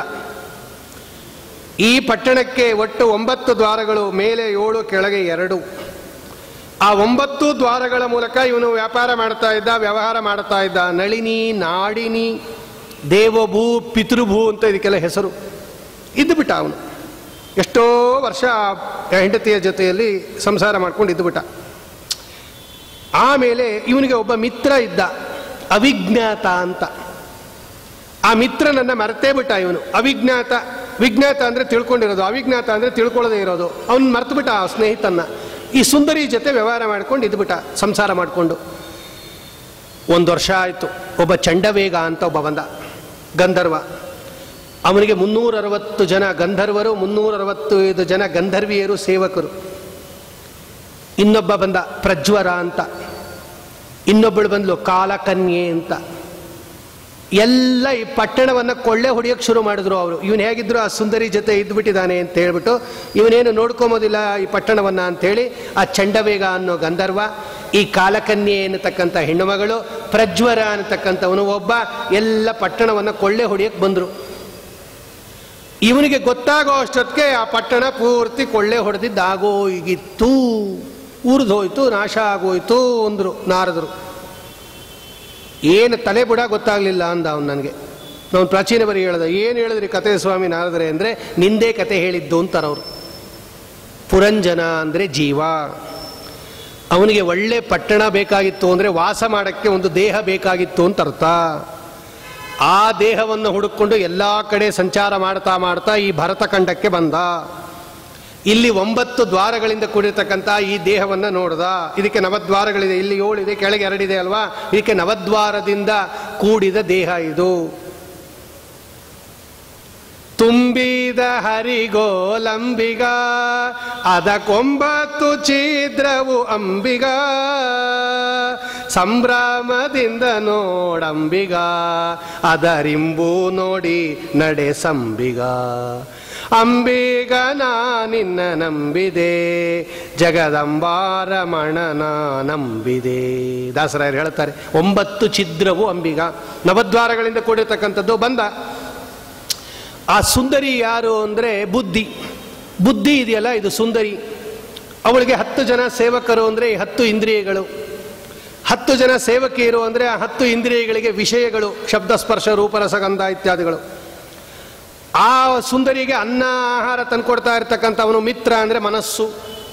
ಈ ಪಟ್ಟಣಕ್ಕೆ ಒಟ್ಟು ಒಂಬತ್ತು ದ್ವಾರಗಳು ಮೇಲೆ ಏಳು ಕೆಳಗೆ ಎರಡು ಆ ಒಂಬತ್ತು ದ್ವಾರಗಳ ಮೂಲಕ ಇವನು ವ್ಯಾಪಾರ ಮಾಡ್ತಾ ಇದ್ದ ವ್ಯವಹಾರ ಮಾಡ್ತಾ ಇದ್ದ ನಳಿನಿ ನಾಡಿನಿ ದೇವಭೂ ಪಿತೃಭೂ ಅಂತ ಇದಕ್ಕೆಲ್ಲ ಹೆಸರು ಇದ್ದುಬಿಟ್ಟ ಅವನು ಎಷ್ಟೋ ವರ್ಷ ಆ ಹೆಂಡತಿಯ ಜೊತೆಯಲ್ಲಿ ಸಂಸಾರ ಮಾಡ್ಕೊಂಡು ಇದ್ದುಬಿಟ್ಟ ಆಮೇಲೆ ಇವನಿಗೆ ಒಬ್ಬ ಮಿತ್ರ ಇದ್ದ ಅವಿಜ್ಞಾತ ಅಂತ ಆ ಮಿತ್ರನನ್ನ ಮರ್ತೇ ಬಿಟ್ಟ ಇವನು ಅವಿಜ್ಞಾತ ವಿಜ್ಞಾತ ಅಂದ್ರೆ ತಿಳ್ಕೊಂಡಿರೋದು ಅವಿಜ್ಞಾತ ಅಂದ್ರೆ ತಿಳ್ಕೊಳ್ಳದೆ ಇರೋದು ಅವನು ಮರ್ತು ಬಿಟ್ಟ ಆ ಸ್ನೇಹಿತನ್ನ ಈ ಸುಂದರಿ ಜೊತೆ ವ್ಯವಹಾರ ಮಾಡ್ಕೊಂಡು ಇದ್ಬಿಟ್ಟ ಸಂಸಾರ ಮಾಡಿಕೊಂಡು ಒಂದು ವರ್ಷ ಆಯಿತು ಒಬ್ಬ ಚಂಡವೇಗ ಅಂತ ಒಬ್ಬ ಬಂದ ಗಂಧರ್ವ ಅವನಿಗೆ ಮುನ್ನೂರ ಅರವತ್ತು ಜನ ಗಂಧರ್ವರು ಮುನ್ನೂರ ಅರವತ್ತೈದು ಜನ ಗಂಧರ್ವಿಯರು ಸೇವಕರು ಇನ್ನೊಬ್ಬ ಬಂದ ಪ್ರಜ್ವರ ಅಂತ ಇನ್ನೊಬ್ಬಳು ಬಂದ್ಲು ಕಾಲಕನ್ಯೆ ಅಂತ ಎಲ್ಲ ಈ ಪಟ್ಟಣವನ್ನು ಕೊಳ್ಳೆ ಹೊಡೆಯೋಕೆ ಶುರು ಮಾಡಿದ್ರು ಅವರು ಇವನು ಹೇಗಿದ್ರು ಆ ಸುಂದರಿ ಜೊತೆ ಇದ್ಬಿಟ್ಟಿದ್ದಾನೆ ಅಂತ ಹೇಳ್ಬಿಟ್ಟು ಇವನೇನು ನೋಡ್ಕೊಂಬೋದಿಲ್ಲ ಈ ಪಟ್ಟಣವನ್ನ ಅಂತೇಳಿ ಆ ಚಂಡವೇಗ ಅನ್ನೋ ಗಂಧರ್ವ ಈ ಕಾಲಕನ್ಯೆ ಎನ್ನತಕ್ಕಂಥ ಹೆಣ್ಣುಮಗಳು ಪ್ರಜ್ವರ ಅನ್ನತಕ್ಕಂಥವನು ಒಬ್ಬ ಎಲ್ಲ ಪಟ್ಟಣವನ್ನು ಕೊಳ್ಳೆ ಹೊಡೆಯಕ್ಕೆ ಬಂದರು ಇವನಿಗೆ ಗೊತ್ತಾಗೋ ಅಷ್ಟೊತ್ತಿಗೆ ಆ ಪಟ್ಟಣ ಪೂರ್ತಿ ಕೊಳ್ಳೆ ಹೊಡೆದಿದ್ದಾಗೋಗಿತ್ತು ಉರಿದೋಯ್ತು ನಾಶ ಆಗೋಯ್ತು ಅಂದರು ನಾರದರು ಏನು ತಲೆ ಬುಡ ಗೊತ್ತಾಗಲಿಲ್ಲ ಅಂದ ಅವನು ನನಗೆ ನಾವು ಪ್ರಾಚೀನ ಬರಿ ಹೇಳ್ದ ಏನು ಹೇಳಿದ್ರಿ ಕತೆ ಸ್ವಾಮಿ ನಾರದರೆ ಅಂದರೆ ನಿಂದೇ ಕತೆ ಹೇಳಿದ್ದು ಅಂತಾರವ್ರು ಪುರಂಜನ ಅಂದರೆ ಜೀವ ಅವನಿಗೆ ಒಳ್ಳೆ ಪಟ್ಟಣ ಬೇಕಾಗಿತ್ತು ಅಂದರೆ ವಾಸ ಮಾಡೋಕ್ಕೆ ಒಂದು ದೇಹ ಬೇಕಾಗಿತ್ತು ಅಂತ ಅರ್ಥ ಆ ದೇಹವನ್ನು ಹುಡುಕೊಂಡು ಎಲ್ಲ ಕಡೆ ಸಂಚಾರ ಮಾಡ್ತಾ ಮಾಡ್ತಾ ಈ ಭರತಖಂಡಕ್ಕೆ ಬಂದ ಇಲ್ಲಿ ಒಂಬತ್ತು ದ್ವಾರಗಳಿಂದ ಕೂಡಿರ್ತಕ್ಕಂಥ ಈ ದೇಹವನ್ನು ನೋಡ್ದ ಇದಕ್ಕೆ ನವದ್ವಾರಗಳಿದೆ ಇಲ್ಲಿ ಏಳಿದೆ ಕೆಳಗೆ ಎರಡಿದೆ ಅಲ್ವಾ ಇದಕ್ಕೆ ನವದ್ವಾರದಿಂದ ಕೂಡಿದ ದೇಹ ಇದು ತುಂಬಿದ ಹರಿಗೋಲಂಬಿಗ ಅದಕ್ಕೊಂಬತ್ತು ಛಿದ್ರವು ಅಂಬಿಗ ಸಂಭ್ರಮದಿಂದ ನೋಡಂಬಿಗ ಅದರಿಂಬು ನೋಡಿ ನಡೆ ಸಂಬಿಗ ಅಂಬಿಗ ನಾ ನಿನ್ನ ನಂಬಿದೆ ಜಗದಂಬಾರಮಣನ ನಂಬಿದೆ ದಾಸರಾಯರು ಹೇಳ್ತಾರೆ ಒಂಬತ್ತು ಛಿದ್ರವು ಅಂಬಿಗ ನವದ್ವಾರಗಳಿಂದ ಕೂಡಿರ್ತಕ್ಕಂಥದ್ದು ಬಂದ ಆ ಸುಂದರಿ ಯಾರು ಅಂದರೆ ಬುದ್ಧಿ ಬುದ್ಧಿ ಇದೆಯಲ್ಲ ಇದು ಸುಂದರಿ ಅವಳಿಗೆ ಹತ್ತು ಜನ ಸೇವಕರು ಅಂದರೆ ಈ ಹತ್ತು ಇಂದ್ರಿಯಗಳು ಹತ್ತು ಜನ ಸೇವಕಿಯರು ಅಂದರೆ ಆ ಹತ್ತು ಇಂದ್ರಿಯಗಳಿಗೆ ವಿಷಯಗಳು ಶಬ್ದ ಸ್ಪರ್ಶ ರೂಪರಸಗಂಧ ಇತ್ಯಾದಿಗಳು ಆ ಸುಂದರಿಗೆ ಅನ್ನ ಆಹಾರ ತಂದ್ಕೊಡ್ತಾ ಇರ್ತಕ್ಕಂಥವನು ಮಿತ್ರ ಅಂದರೆ ಮನಸ್ಸು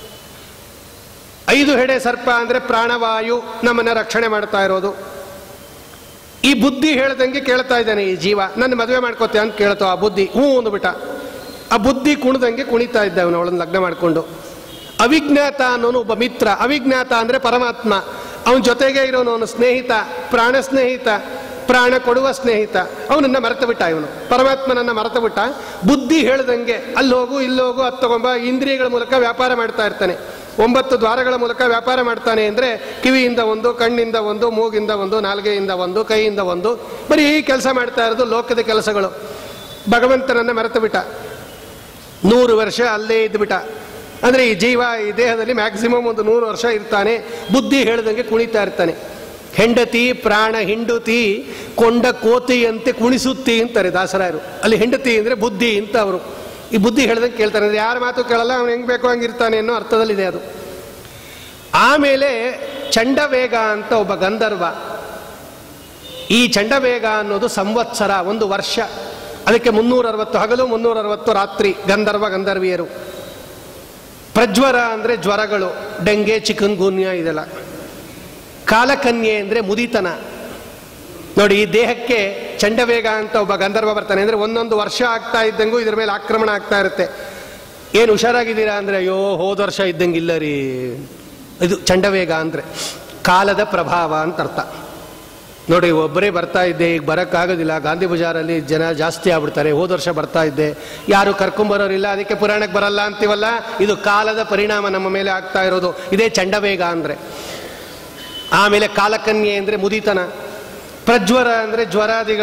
ಐದು ಹೆಡೆ ಸರ್ಪ ಅಂದರೆ ಪ್ರಾಣವಾಯು ನಮ್ಮನ್ನು ರಕ್ಷಣೆ ಮಾಡ್ತಾ ಇರೋದು ಈ ಬುದ್ಧಿ ಹೇಳ್ದಂಗೆ ಕೇಳ್ತಾ ಇದ್ದಾನೆ ಈ ಜೀವ ನನ್ನ ಮದುವೆ ಮಾಡ್ಕೋತೆ ಅಂತ ಕೇಳ್ತೋ ಆ ಬುದ್ಧಿ ಹ್ಞೂ ಅಂದ್ಬಿಟ್ಟ ಆ ಬುದ್ಧಿ ಕುಣಿದಂಗೆ ಕುಣಿತಾ ಇದ್ದ ಅವನು ಅವಳನ್ನು ಲಗ್ನ ಮಾಡಿಕೊಂಡು ಅವಿಜ್ಞಾತ ಅನ್ನೋನು ಒಬ್ಬ ಮಿತ್ರ ಅವಿಜ್ಞಾತ ಅಂದರೆ ಪರಮಾತ್ಮ ಅವನ ಜೊತೆಗೆ ಇರೋನು ಅವನು ಸ್ನೇಹಿತ ಪ್ರಾಣ ಸ್ನೇಹಿತ ಪ್ರಾಣ ಕೊಡುವ ಸ್ನೇಹಿತ ಅವನನ್ನ ಮರೆತು ಬಿಟ್ಟ ಇವನು ಪರಮಾತ್ಮನನ್ನ ಮರೆತು ಬಿಟ್ಟ ಬುದ್ಧಿ ಹೇಳ್ದಂಗೆ ಅಲ್ಲಿ ಹೋಗು ಇಲ್ಲಿ ಹೋಗು ಅದು ತಗೊಂಬ ಇಂದ್ರಿಯಗಳ ಮೂಲಕ ವ್ಯಾಪಾರ ಮಾಡ್ತಾ ಇರ್ತಾನೆ ಒಂಬತ್ತು ದ್ವಾರಗಳ ಮೂಲಕ ವ್ಯಾಪಾರ ಮಾಡ್ತಾನೆ ಅಂದರೆ ಕಿವಿಯಿಂದ ಒಂದು ಕಣ್ಣಿಂದ ಒಂದು ಮೂಗಿಂದ ಒಂದು ನಾಲ್ಗೆಯಿಂದ ಒಂದು ಕೈಯಿಂದ ಒಂದು ಬರೀ ಕೆಲಸ ಮಾಡ್ತಾ ಇರೋದು ಲೋಕದ ಕೆಲಸಗಳು ಭಗವಂತನನ್ನ ಮರೆತು ಬಿಟ್ಟ ನೂರು ವರ್ಷ ಅಲ್ಲೇ ಇದ್ದುಬಿಟ್ಟ ಅಂದರೆ ಈ ಜೀವ ಈ ದೇಹದಲ್ಲಿ ಮ್ಯಾಕ್ಸಿಮಮ್ ಒಂದು ನೂರು ವರ್ಷ ಇರ್ತಾನೆ ಬುದ್ಧಿ ಹೇಳ್ದಂಗೆ ಕುಣಿತಾ ಇರ್ತಾನೆ ಹೆಂಡತಿ ಪ್ರಾಣ ಹಿಂಡುತಿ ಕೊಂಡ ಕೋತಿಯಂತೆ ಕುಣಿಸುತ್ತಿ ಅಂತಾರೆ ದಾಸರಾಯರು ಅಲ್ಲಿ ಹೆಂಡತಿ ಅಂದರೆ ಬುದ್ಧಿ ಅಂತ ಅವರು ಈ ಬುದ್ಧಿ ಹೇಳ್ದಂಗೆ ಕೇಳ್ತಾನೆ ಅಂದರೆ ಯಾರ ಮಾತು ಕೇಳಲ್ಲ ಅವನು ಹೆಂಗೆ ಬೇಕೋ ಹಂಗಿರ್ತಾನೆ ಅನ್ನೋ ಅರ್ಥದಲ್ಲಿದೆ ಅದು ಆಮೇಲೆ ಚಂಡವೇಗ ಅಂತ ಒಬ್ಬ ಗಂಧರ್ವ ಈ ಚಂಡವೇಗ ಅನ್ನೋದು ಸಂವತ್ಸರ ಒಂದು ವರ್ಷ ಅದಕ್ಕೆ ಮುನ್ನೂರ ಅರವತ್ತು ಹಗಲು ಮುನ್ನೂರ ಅರವತ್ತು ರಾತ್ರಿ ಗಂಧರ್ವ ಗಂಧರ್ವಿಯರು ಪ್ರಜ್ವರ ಅಂದರೆ ಜ್ವರಗಳು ಡೆಂಗೆ ಚಿಕನ್ ಗುನ್ಯ ಇದೆಲ್ಲ ಕಾಲಕನ್ಯೆ ಅಂದರೆ ಮುದಿತನ ನೋಡಿ ಈ ದೇಹಕ್ಕೆ ಚಂಡವೇಗ ಅಂತ ಒಬ್ಬ ಗಂಧರ್ವ ಬರ್ತಾನೆ ಅಂದರೆ ಒಂದೊಂದು ವರ್ಷ ಆಗ್ತಾ ಇದ್ದಂಗೂ ಇದ್ರ ಮೇಲೆ ಆಕ್ರಮಣ ಆಗ್ತಾ ಇರುತ್ತೆ ಏನು ಹುಷಾರಾಗಿದ್ದೀರಾ ಅಂದರೆ ಅಯ್ಯೋ ಹೋದ ವರ್ಷ ಇದ್ದಂಗಿಲ್ಲ ರೀ ಇದು ಚಂಡವೇಗ ಅಂದರೆ ಕಾಲದ ಪ್ರಭಾವ ಅಂತ ಅರ್ಥ ನೋಡಿ ಒಬ್ಬರೇ ಬರ್ತಾ ಇದ್ದೆ ಈಗ ಬರೋಕ್ಕಾಗೋದಿಲ್ಲ ಗಾಂಧಿ ಬಜಾರಲ್ಲಿ ಜನ ಜಾಸ್ತಿ ಆಗ್ಬಿಡ್ತಾರೆ ಹೋದ ವರ್ಷ ಬರ್ತಾ ಇದ್ದೆ ಯಾರು ಕರ್ಕೊಂಬರೋರಿಲ್ಲ ಅದಕ್ಕೆ ಪುರಾಣಕ್ಕೆ ಬರಲ್ಲ ಅಂತೀವಲ್ಲ ಇದು ಕಾಲದ ಪರಿಣಾಮ ನಮ್ಮ ಮೇಲೆ ಆಗ್ತಾ ಇರೋದು ಇದೇ ಚಂಡವೇಗ ಅಂದರೆ ಆಮೇಲೆ ಕಾಲಕನ್ಯೆ ಅಂದರೆ ಮುದಿತನ ಪ್ರಜ್ವರ ಅಂದರೆ ಜ್ವರಾದಿಗಳು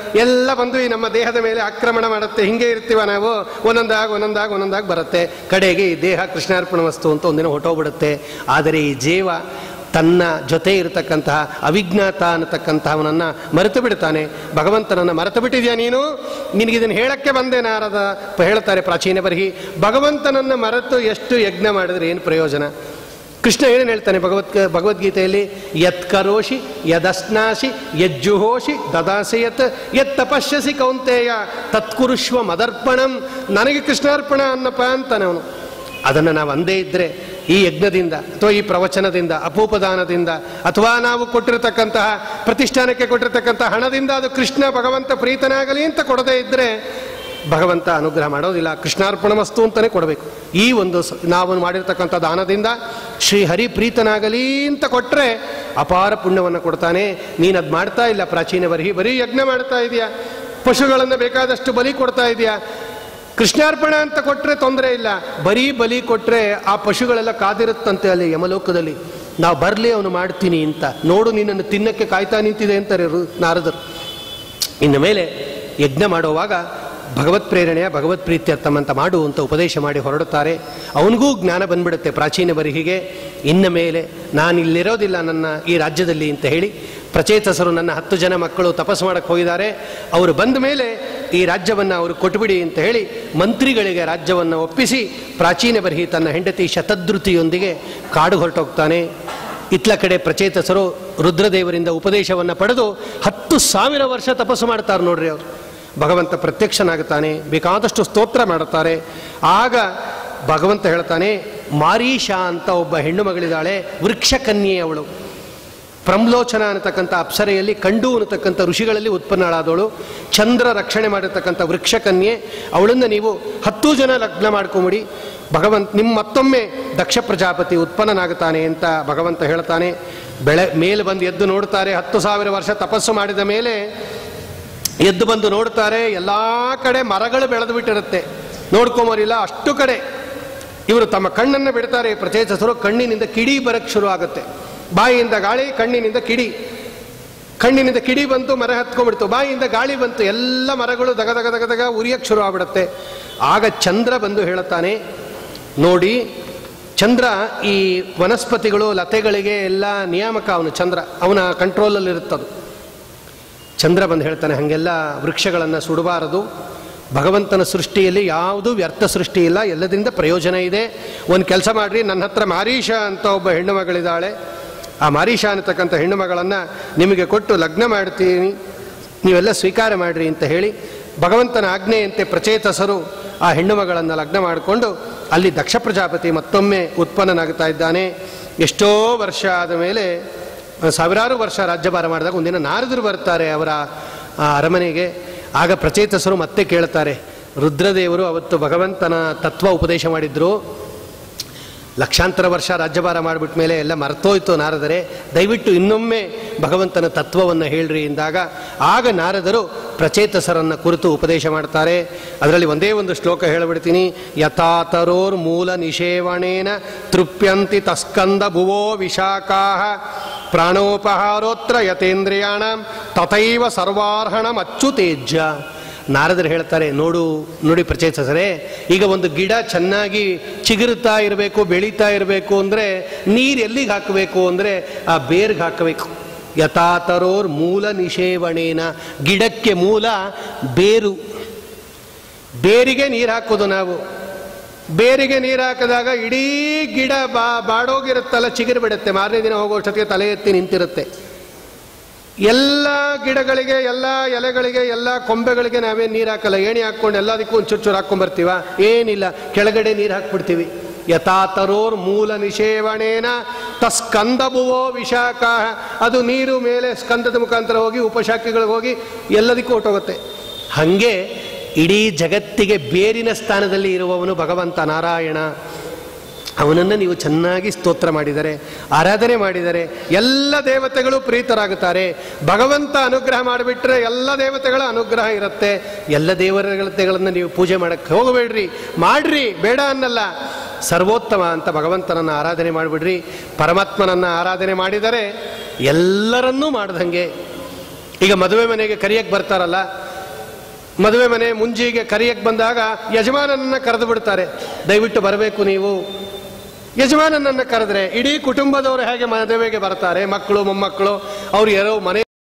ಎಲ್ಲ ಬಂದು ಈ ನಮ್ಮ ದೇಹದ ಮೇಲೆ ಆಕ್ರಮಣ ಮಾಡುತ್ತೆ ಹಿಂಗೆ ಇರ್ತೀವ ನಾವು ಒಂದೊಂದಾಗಿ ಒಂದೊಂದಾಗಿ ಒಂದೊಂದಾಗಿ ಬರುತ್ತೆ ಕಡೆಗೆ ಈ ದೇಹ ಕೃಷ್ಣಾರ್ಪಣ ವಸ್ತು ಅಂತ ಒಂದಿನ ಹೊಟ್ಟೋಗ್ಬಿಡುತ್ತೆ ಆದರೆ ಈ ಜೀವ ತನ್ನ ಜೊತೆ ಇರತಕ್ಕಂತಹ ಅವಿಜ್ಞಾತ ಅನ್ನತಕ್ಕಂತಹವನನ್ನು ಮರೆತು ಬಿಡ್ತಾನೆ ಭಗವಂತನನ್ನು ಮರೆತು ಬಿಟ್ಟಿದ್ಯಾ ನೀನು ನಿನಗಿದನ್ನು ಹೇಳಕ್ಕೆ ಬಂದೆ ನಾರದ ಪ- ಹೇಳ್ತಾರೆ ಪ್ರಾಚೀನ ಬರಹಿ ಭಗವಂತನನ್ನು ಮರೆತು ಎಷ್ಟು ಯಜ್ಞ ಮಾಡಿದ್ರೆ ಏನು ಪ್ರಯೋಜನ ಕೃಷ್ಣ ಏನೇನು ಹೇಳ್ತಾನೆ ಭಗವತ್ ಭಗವದ್ಗೀತೆಯಲ್ಲಿ ಯತ್ ಕರೋಷಿ ಯದಸ್ನಾಸಿ ಯಜ್ಜುಹೋಷಿ ದದಾಸಿ ಯತ್ ಯತ್ ತಪಸ್ಯಸಿ ಕೌಂತೆಯ ತತ್ಕುರುಷ್ವ ಮದರ್ಪಣಂ ನನಗೆ ಕೃಷ್ಣಾರ್ಪಣ ಅನ್ನಪ್ಪ ಅಂತಾನೆ ಅವನು ಅದನ್ನು ನಾವು ಅಂದೇ ಇದ್ದರೆ ಈ ಯಜ್ಞದಿಂದ ಅಥವಾ ಈ ಪ್ರವಚನದಿಂದ ಅಪೋಪದಾನದಿಂದ ಅಥವಾ ನಾವು ಕೊಟ್ಟಿರತಕ್ಕಂತಹ ಪ್ರತಿಷ್ಠಾನಕ್ಕೆ ಕೊಟ್ಟಿರತಕ್ಕಂತಹ ಹಣದಿಂದ ಅದು ಕೃಷ್ಣ ಭಗವಂತ ಪ್ರೀತನಾಗಲಿ ಅಂತ ಕೊಡದೇ ಇದ್ದರೆ ಭಗವಂತ ಅನುಗ್ರಹ ಮಾಡೋದಿಲ್ಲ ಕೃಷ್ಣಾರ್ಪಣ ವಸ್ತು ಅಂತಲೇ ಕೊಡಬೇಕು ಈ ಒಂದು ಸ- ನಾವು ಮಾಡಿರ್ತಕ್ಕಂಥ ದಾನದಿಂದ ಶ್ರೀ ಹರಿ ಪ್ರೀತನಾಗಲಿ ಅಂತ ಕೊಟ್ಟರೆ ಅಪಾರ ಪುಣ್ಯವನ್ನು ಕೊಡ್ತಾನೆ ನೀನು ಅದು ಮಾಡ್ತಾ ಇಲ್ಲ ಪ್ರಾಚೀನ ಬರೀ ಬರೀ ಯಜ್ಞ ಮಾಡ್ತಾ ಇದೆಯಾ ಪಶುಗಳನ್ನು ಬೇಕಾದಷ್ಟು ಬಲಿ ಕೊಡ್ತಾ ಇದೆಯಾ ಕೃಷ್ಣಾರ್ಪಣ ಅಂತ ಕೊಟ್ಟರೆ ತೊಂದರೆ ಇಲ್ಲ ಬರೀ ಬಲಿ ಕೊಟ್ಟರೆ ಆ ಪಶುಗಳೆಲ್ಲ ಕಾದಿರುತ್ತಂತೆ ಅಲ್ಲಿ ಯಮಲೋಕದಲ್ಲಿ ನಾವು ಬರಲಿ ಅವನು ಮಾಡ್ತೀನಿ ಅಂತ ನೋಡು ನಿನ್ನನ್ನು ತಿನ್ನಕ್ಕೆ ಕಾಯ್ತಾ ನಿಂತಿದೆ ಅಂತಾರೆ ರು- ನಾರದರು ಇನ್ನು ಮೇಲೆ ಯಜ್ಞ ಮಾಡುವಾಗ ಭಗವತ್ ಪ್ರೇರಣೆಯ ಭಗವತ್ ಪ್ರೀತ್ಯರ್ಥಮಂತ ಮಾಡು ಅಂತ ಉಪದೇಶ ಮಾಡಿ ಹೊರಡುತ್ತಾರೆ ಅವನಿಗೂ ಜ್ಞಾನ ಬಂದ್ಬಿಡುತ್ತೆ ಪ್ರಾಚೀನ ಬರಿಹಿಗೆ ಇನ್ನ ಮೇಲೆ ನಾನು ಇಲ್ಲಿರೋದಿಲ್ಲ ನನ್ನ ಈ ರಾಜ್ಯದಲ್ಲಿ ಅಂತ ಹೇಳಿ ಪ್ರಚೇತಸರು ನನ್ನ ಹತ್ತು ಜನ ಮಕ್ಕಳು ತಪಸ್ಸು ಮಾಡಕ್ಕೆ ಹೋಗಿದ್ದಾರೆ ಅವರು ಬಂದ ಮೇಲೆ ಈ ರಾಜ್ಯವನ್ನು ಅವರು ಕೊಟ್ಬಿಡಿ ಅಂತ ಹೇಳಿ ಮಂತ್ರಿಗಳಿಗೆ ರಾಜ್ಯವನ್ನು ಒಪ್ಪಿಸಿ ಪ್ರಾಚೀನ ಬರಿಹಿ ತನ್ನ ಹೆಂಡತಿ ಶತಧೃತಿಯೊಂದಿಗೆ ಕಾಡು ಹೊರಟೋಗ್ತಾನೆ ಇತ್ಲ ಕಡೆ ಪ್ರಚೇತಸರು ರುದ್ರದೇವರಿಂದ ಉಪದೇಶವನ್ನು ಪಡೆದು ಹತ್ತು ಸಾವಿರ ವರ್ಷ ತಪಸ್ಸು ಮಾಡ್ತಾರೆ ನೋಡ್ರಿ ಅವರು ಭಗವಂತ ಪ್ರತ್ಯಕ್ಷನಾಗುತ್ತಾನೆ ಬೇಕಾದಷ್ಟು ಸ್ತೋತ್ರ ಮಾಡುತ್ತಾರೆ ಆಗ ಭಗವಂತ ಹೇಳ್ತಾನೆ ಮಾರೀಷಾ ಅಂತ ಒಬ್ಬ ಹೆಣ್ಣು ಮಗಳಿದ್ದಾಳೆ ವೃಕ್ಷ ಕನ್ಯೆ ಅವಳು ಪ್ರಮ್ಲೋಚನ ಅನ್ನತಕ್ಕಂಥ ಅಪ್ಸರೆಯಲ್ಲಿ ಕಂಡು ಅನ್ನತಕ್ಕಂಥ ಋಷಿಗಳಲ್ಲಿ ಉತ್ಪನ್ನಳಾದವಳು ಚಂದ್ರ ರಕ್ಷಣೆ ಮಾಡಿರ್ತಕ್ಕಂಥ ವೃಕ್ಷ ಕನ್ಯೆ ಅವಳನ್ನು ನೀವು ಹತ್ತು ಜನ ಲಗ್ನ ಮಾಡ್ಕೊಂಬಿಡಿ ಭಗವಂತ ನಿಮ್ಮ ಮತ್ತೊಮ್ಮೆ ದಕ್ಷ ಪ್ರಜಾಪತಿ ಉತ್ಪನ್ನನಾಗುತ್ತಾನೆ ಅಂತ ಭಗವಂತ ಹೇಳ್ತಾನೆ ಬೆಳೆ ಮೇಲೆ ಬಂದು ಎದ್ದು ನೋಡ್ತಾರೆ ಹತ್ತು ಸಾವಿರ ವರ್ಷ ತಪಸ್ಸು ಮಾಡಿದ ಮೇಲೆ ಎದ್ದು ಬಂದು ನೋಡ್ತಾರೆ ಎಲ್ಲ ಕಡೆ ಮರಗಳು ಬೆಳೆದು ಬಿಟ್ಟಿರುತ್ತೆ ನೋಡ್ಕೊಂಬರಿಲ್ಲ ಅಷ್ಟು ಕಡೆ ಇವರು ತಮ್ಮ ಕಣ್ಣನ್ನು ಬಿಡ್ತಾರೆ ಪ್ರಚೇತಸರು ಕಣ್ಣಿನಿಂದ ಕಿಡಿ ಬರಕ್ಕೆ ಶುರು ಆಗುತ್ತೆ ಬಾಯಿಯಿಂದ ಗಾಳಿ ಕಣ್ಣಿನಿಂದ ಕಿಡಿ ಕಣ್ಣಿನಿಂದ ಕಿಡಿ ಬಂತು ಮರ ಹತ್ಕೊಂಡ್ಬಿಡ್ತು ಬಾಯಿಯಿಂದ ಗಾಳಿ ಬಂತು ಎಲ್ಲ ಮರಗಳು ದಗ ದಗ ದಗ ದಗ ಉರಿಯಕ್ಕೆ ಶುರು ಆಗ್ಬಿಡುತ್ತೆ ಆಗ ಚಂದ್ರ ಬಂದು ಹೇಳುತ್ತಾನೆ ನೋಡಿ ಚಂದ್ರ ಈ ವನಸ್ಪತಿಗಳು ಲತೆಗಳಿಗೆ ಎಲ್ಲ ನಿಯಾಮಕ ಅವನು ಚಂದ್ರ ಅವನ ಕಂಟ್ರೋಲಲ್ಲಿ ಇರುತ್ತದು ಚಂದ್ರ ಬಂದು ಹೇಳ್ತಾನೆ ಹಾಗೆಲ್ಲ ವೃಕ್ಷಗಳನ್ನು ಸುಡಬಾರದು ಭಗವಂತನ ಸೃಷ್ಟಿಯಲ್ಲಿ ಯಾವುದೂ ವ್ಯರ್ಥ ಸೃಷ್ಟಿ ಇಲ್ಲ ಎಲ್ಲದಿಂದ ಪ್ರಯೋಜನ ಇದೆ ಒಂದು ಕೆಲಸ ಮಾಡಿರಿ ನನ್ನ ಹತ್ರ ಮಾರೀಷ ಅಂತ ಒಬ್ಬ ಹೆಣ್ಣು ಮಗಳಿದ್ದಾಳೆ ಆ ಮಾರೀಷ ಅನ್ನತಕ್ಕಂಥ ಹೆಣ್ಣು ಮಗಳನ್ನು ನಿಮಗೆ ಕೊಟ್ಟು ಲಗ್ನ ಮಾಡ್ತೀನಿ ನೀವೆಲ್ಲ ಸ್ವೀಕಾರ ಮಾಡಿರಿ ಅಂತ ಹೇಳಿ ಭಗವಂತನ ಆಜ್ಞೆಯಂತೆ ಪ್ರಚೇತಸರು ಆ ಹೆಣ್ಣು ಮಗಳನ್ನು ಲಗ್ನ ಮಾಡಿಕೊಂಡು ಅಲ್ಲಿ ದಕ್ಷ ಪ್ರಜಾಪತಿ ಮತ್ತೊಮ್ಮೆ ಉತ್ಪನ್ನನಾಗ್ತಾ ಇದ್ದಾನೆ ಎಷ್ಟೋ ವರ್ಷ ಆದ ಮೇಲೆ ಸಾವಿರಾರು ವರ್ಷ ರಾಜ್ಯಭಾರ ಮಾಡಿದಾಗ ಒಂದಿನ ನಾರದರು ಬರ್ತಾರೆ ಅವರ ಆ ಅರಮನೆಗೆ ಆಗ ಪ್ರಚೇತಸರು ಮತ್ತೆ ಕೇಳ್ತಾರೆ ರುದ್ರದೇವರು ಅವತ್ತು ಭಗವಂತನ ತತ್ವ ಉಪದೇಶ ಮಾಡಿದ್ರು ಲಕ್ಷಾಂತರ ವರ್ಷ ರಾಜ್ಯಭಾರ ಮಾಡಿಬಿಟ್ಟ ಮೇಲೆ ಎಲ್ಲ ಮರ್ತೋಯ್ತು ನಾರದರೆ ದಯವಿಟ್ಟು ಇನ್ನೊಮ್ಮೆ ಭಗವಂತನ ತತ್ವವನ್ನು ಹೇಳ್ರಿ ಎಂದಾಗ ಆಗ ನಾರದರು ಪ್ರಚೇತಸರನ್ನು ಕುರಿತು ಉಪದೇಶ ಮಾಡ್ತಾರೆ ಅದರಲ್ಲಿ ಒಂದೇ ಒಂದು ಶ್ಲೋಕ ಹೇಳಿಬಿಡ್ತೀನಿ ಯಥಾತರೋರ್ ಮೂಲ ನಿಷೇವಣೇನ ತೃಪ್ಯಂತಿ ತಸ್ಕಂದ ಭುವೋ ವಿಶಾಖಾ ಪ್ರಾಣೋಪಹಾರೋತ್ರ ಯತೇಂದ್ರಿಯಾಣ ತಥೈವ ಸರ್ವಾರ್ಹಣಮಚ್ಚುತೇಜ್ಯ ನಾರದರು ಹೇಳ್ತಾರೆ ನೋಡು ನೋಡಿ ಪ್ರಚೇತಸರೇ ಈಗ ಒಂದು ಗಿಡ ಚೆನ್ನಾಗಿ ಚಿಗುರುತ್ತಾ ಇರಬೇಕು ಬೆಳೀತಾ ಇರಬೇಕು ಅಂದರೆ ನೀರು ಎಲ್ಲಿಗೆ ಹಾಕಬೇಕು ಅಂದರೆ ಆ ಬೇರ್ಗೆ ಹಾಕಬೇಕು ಯಥಾತರೋರ್ ಮೂಲ ನಿಷೇವಣೇನ ಗಿಡಕ್ಕೆ ಮೂಲ ಬೇರು ಬೇರಿಗೆ ನೀರು ಹಾಕೋದು ನಾವು ಬೇರಿಗೆ ನೀರು ಹಾಕಿದಾಗ ಇಡೀ ಗಿಡ ಬಾ ಬಾಡೋಗಿರುತ್ತಲ್ಲ ಚಿಗುರು ಬಿಡುತ್ತೆ ಮಾರನೇ ದಿನ ಹೋಗೋಷ್ಟೊತ್ತಿಗೆ ತಲೆ ಎತ್ತಿ ನಿಂತಿರುತ್ತೆ ಎಲ್ಲ ಗಿಡಗಳಿಗೆ ಎಲ್ಲ ಎಲೆಗಳಿಗೆ ಎಲ್ಲ ಕೊಂಬೆಗಳಿಗೆ ನಾವೇನು ನೀರು ಹಾಕಲ್ಲ ಏಣಿ ಹಾಕ್ಕೊಂಡು ಎಲ್ಲದಕ್ಕೂ ಒಂದು ಚುಚ್ಚೂರು ಹಾಕ್ಕೊಂಬರ್ತೀವ ಏನಿಲ್ಲ ಕೆಳಗಡೆ ನೀರು ಹಾಕ್ಬಿಡ್ತೀವಿ ಯಥಾತರೋರ್ ಮೂಲ ನಿಷೇವಣೇನ ತಸ್ಕಂದಭುವೋ ವಿಶಾಖ ಅದು ನೀರು ಮೇಲೆ ಸ್ಕಂದದ ಮುಖಾಂತರ ಹೋಗಿ ಉಪಶಾಖೆಗಳಿಗೆ ಹೋಗಿ ಎಲ್ಲದಕ್ಕೂ ಹೊಟ್ಟೋಗುತ್ತೆ ಹಾಗೆ ಇಡೀ ಜಗತ್ತಿಗೆ ಬೇರಿನ ಸ್ಥಾನದಲ್ಲಿ ಇರುವವನು ಭಗವಂತ ನಾರಾಯಣ ಅವನನ್ನು ನೀವು ಚೆನ್ನಾಗಿ ಸ್ತೋತ್ರ ಮಾಡಿದರೆ ಆರಾಧನೆ ಮಾಡಿದರೆ ಎಲ್ಲ ದೇವತೆಗಳು ಪ್ರೀತರಾಗುತ್ತಾರೆ ಭಗವಂತ ಅನುಗ್ರಹ ಮಾಡಿಬಿಟ್ರೆ ಎಲ್ಲ ದೇವತೆಗಳ ಅನುಗ್ರಹ ಇರುತ್ತೆ ಎಲ್ಲ ದೇವತೆಗಳನ್ನು ನೀವು ಪೂಜೆ ಮಾಡಕ್ಕೆ ಹೋಗಬೇಡ್ರಿ ಮಾಡ್ರಿ ಬೇಡ ಅನ್ನಲ್ಲ ಸರ್ವೋತ್ತಮ ಅಂತ ಭಗವಂತನನ್ನು ಆರಾಧನೆ ಮಾಡಿಬಿಡ್ರಿ ಪರಮಾತ್ಮನನ್ನು ಆರಾಧನೆ ಮಾಡಿದರೆ ಎಲ್ಲರನ್ನೂ ಮಾಡ್ದಂಗೆ ಈಗ ಮದುವೆ ಮನೆಗೆ ಕರಿಯಕ್ಕೆ ಬರ್ತಾರಲ್ಲ ಮದುವೆ ಮನೆ ಮುಂಜಿಗೆ ಕರಿಯಕ್ಕೆ ಬಂದಾಗ ಯಜಮಾನನನ್ನ ಕರೆದು ಬಿಡ್ತಾರೆ ದಯವಿಟ್ಟು ಬರಬೇಕು ನೀವು ಯಜಮಾನನನ್ನ ಕರೆದ್ರೆ ಇಡೀ ಕುಟುಂಬದವರು ಹೇಗೆ ಮದುವೆಗೆ ಬರ್ತಾರೆ ಮಕ್ಕಳು ಮೊಮ್ಮಕ್ಕಳು ಅವ್ರು ಯಾರೋ ಮನೆ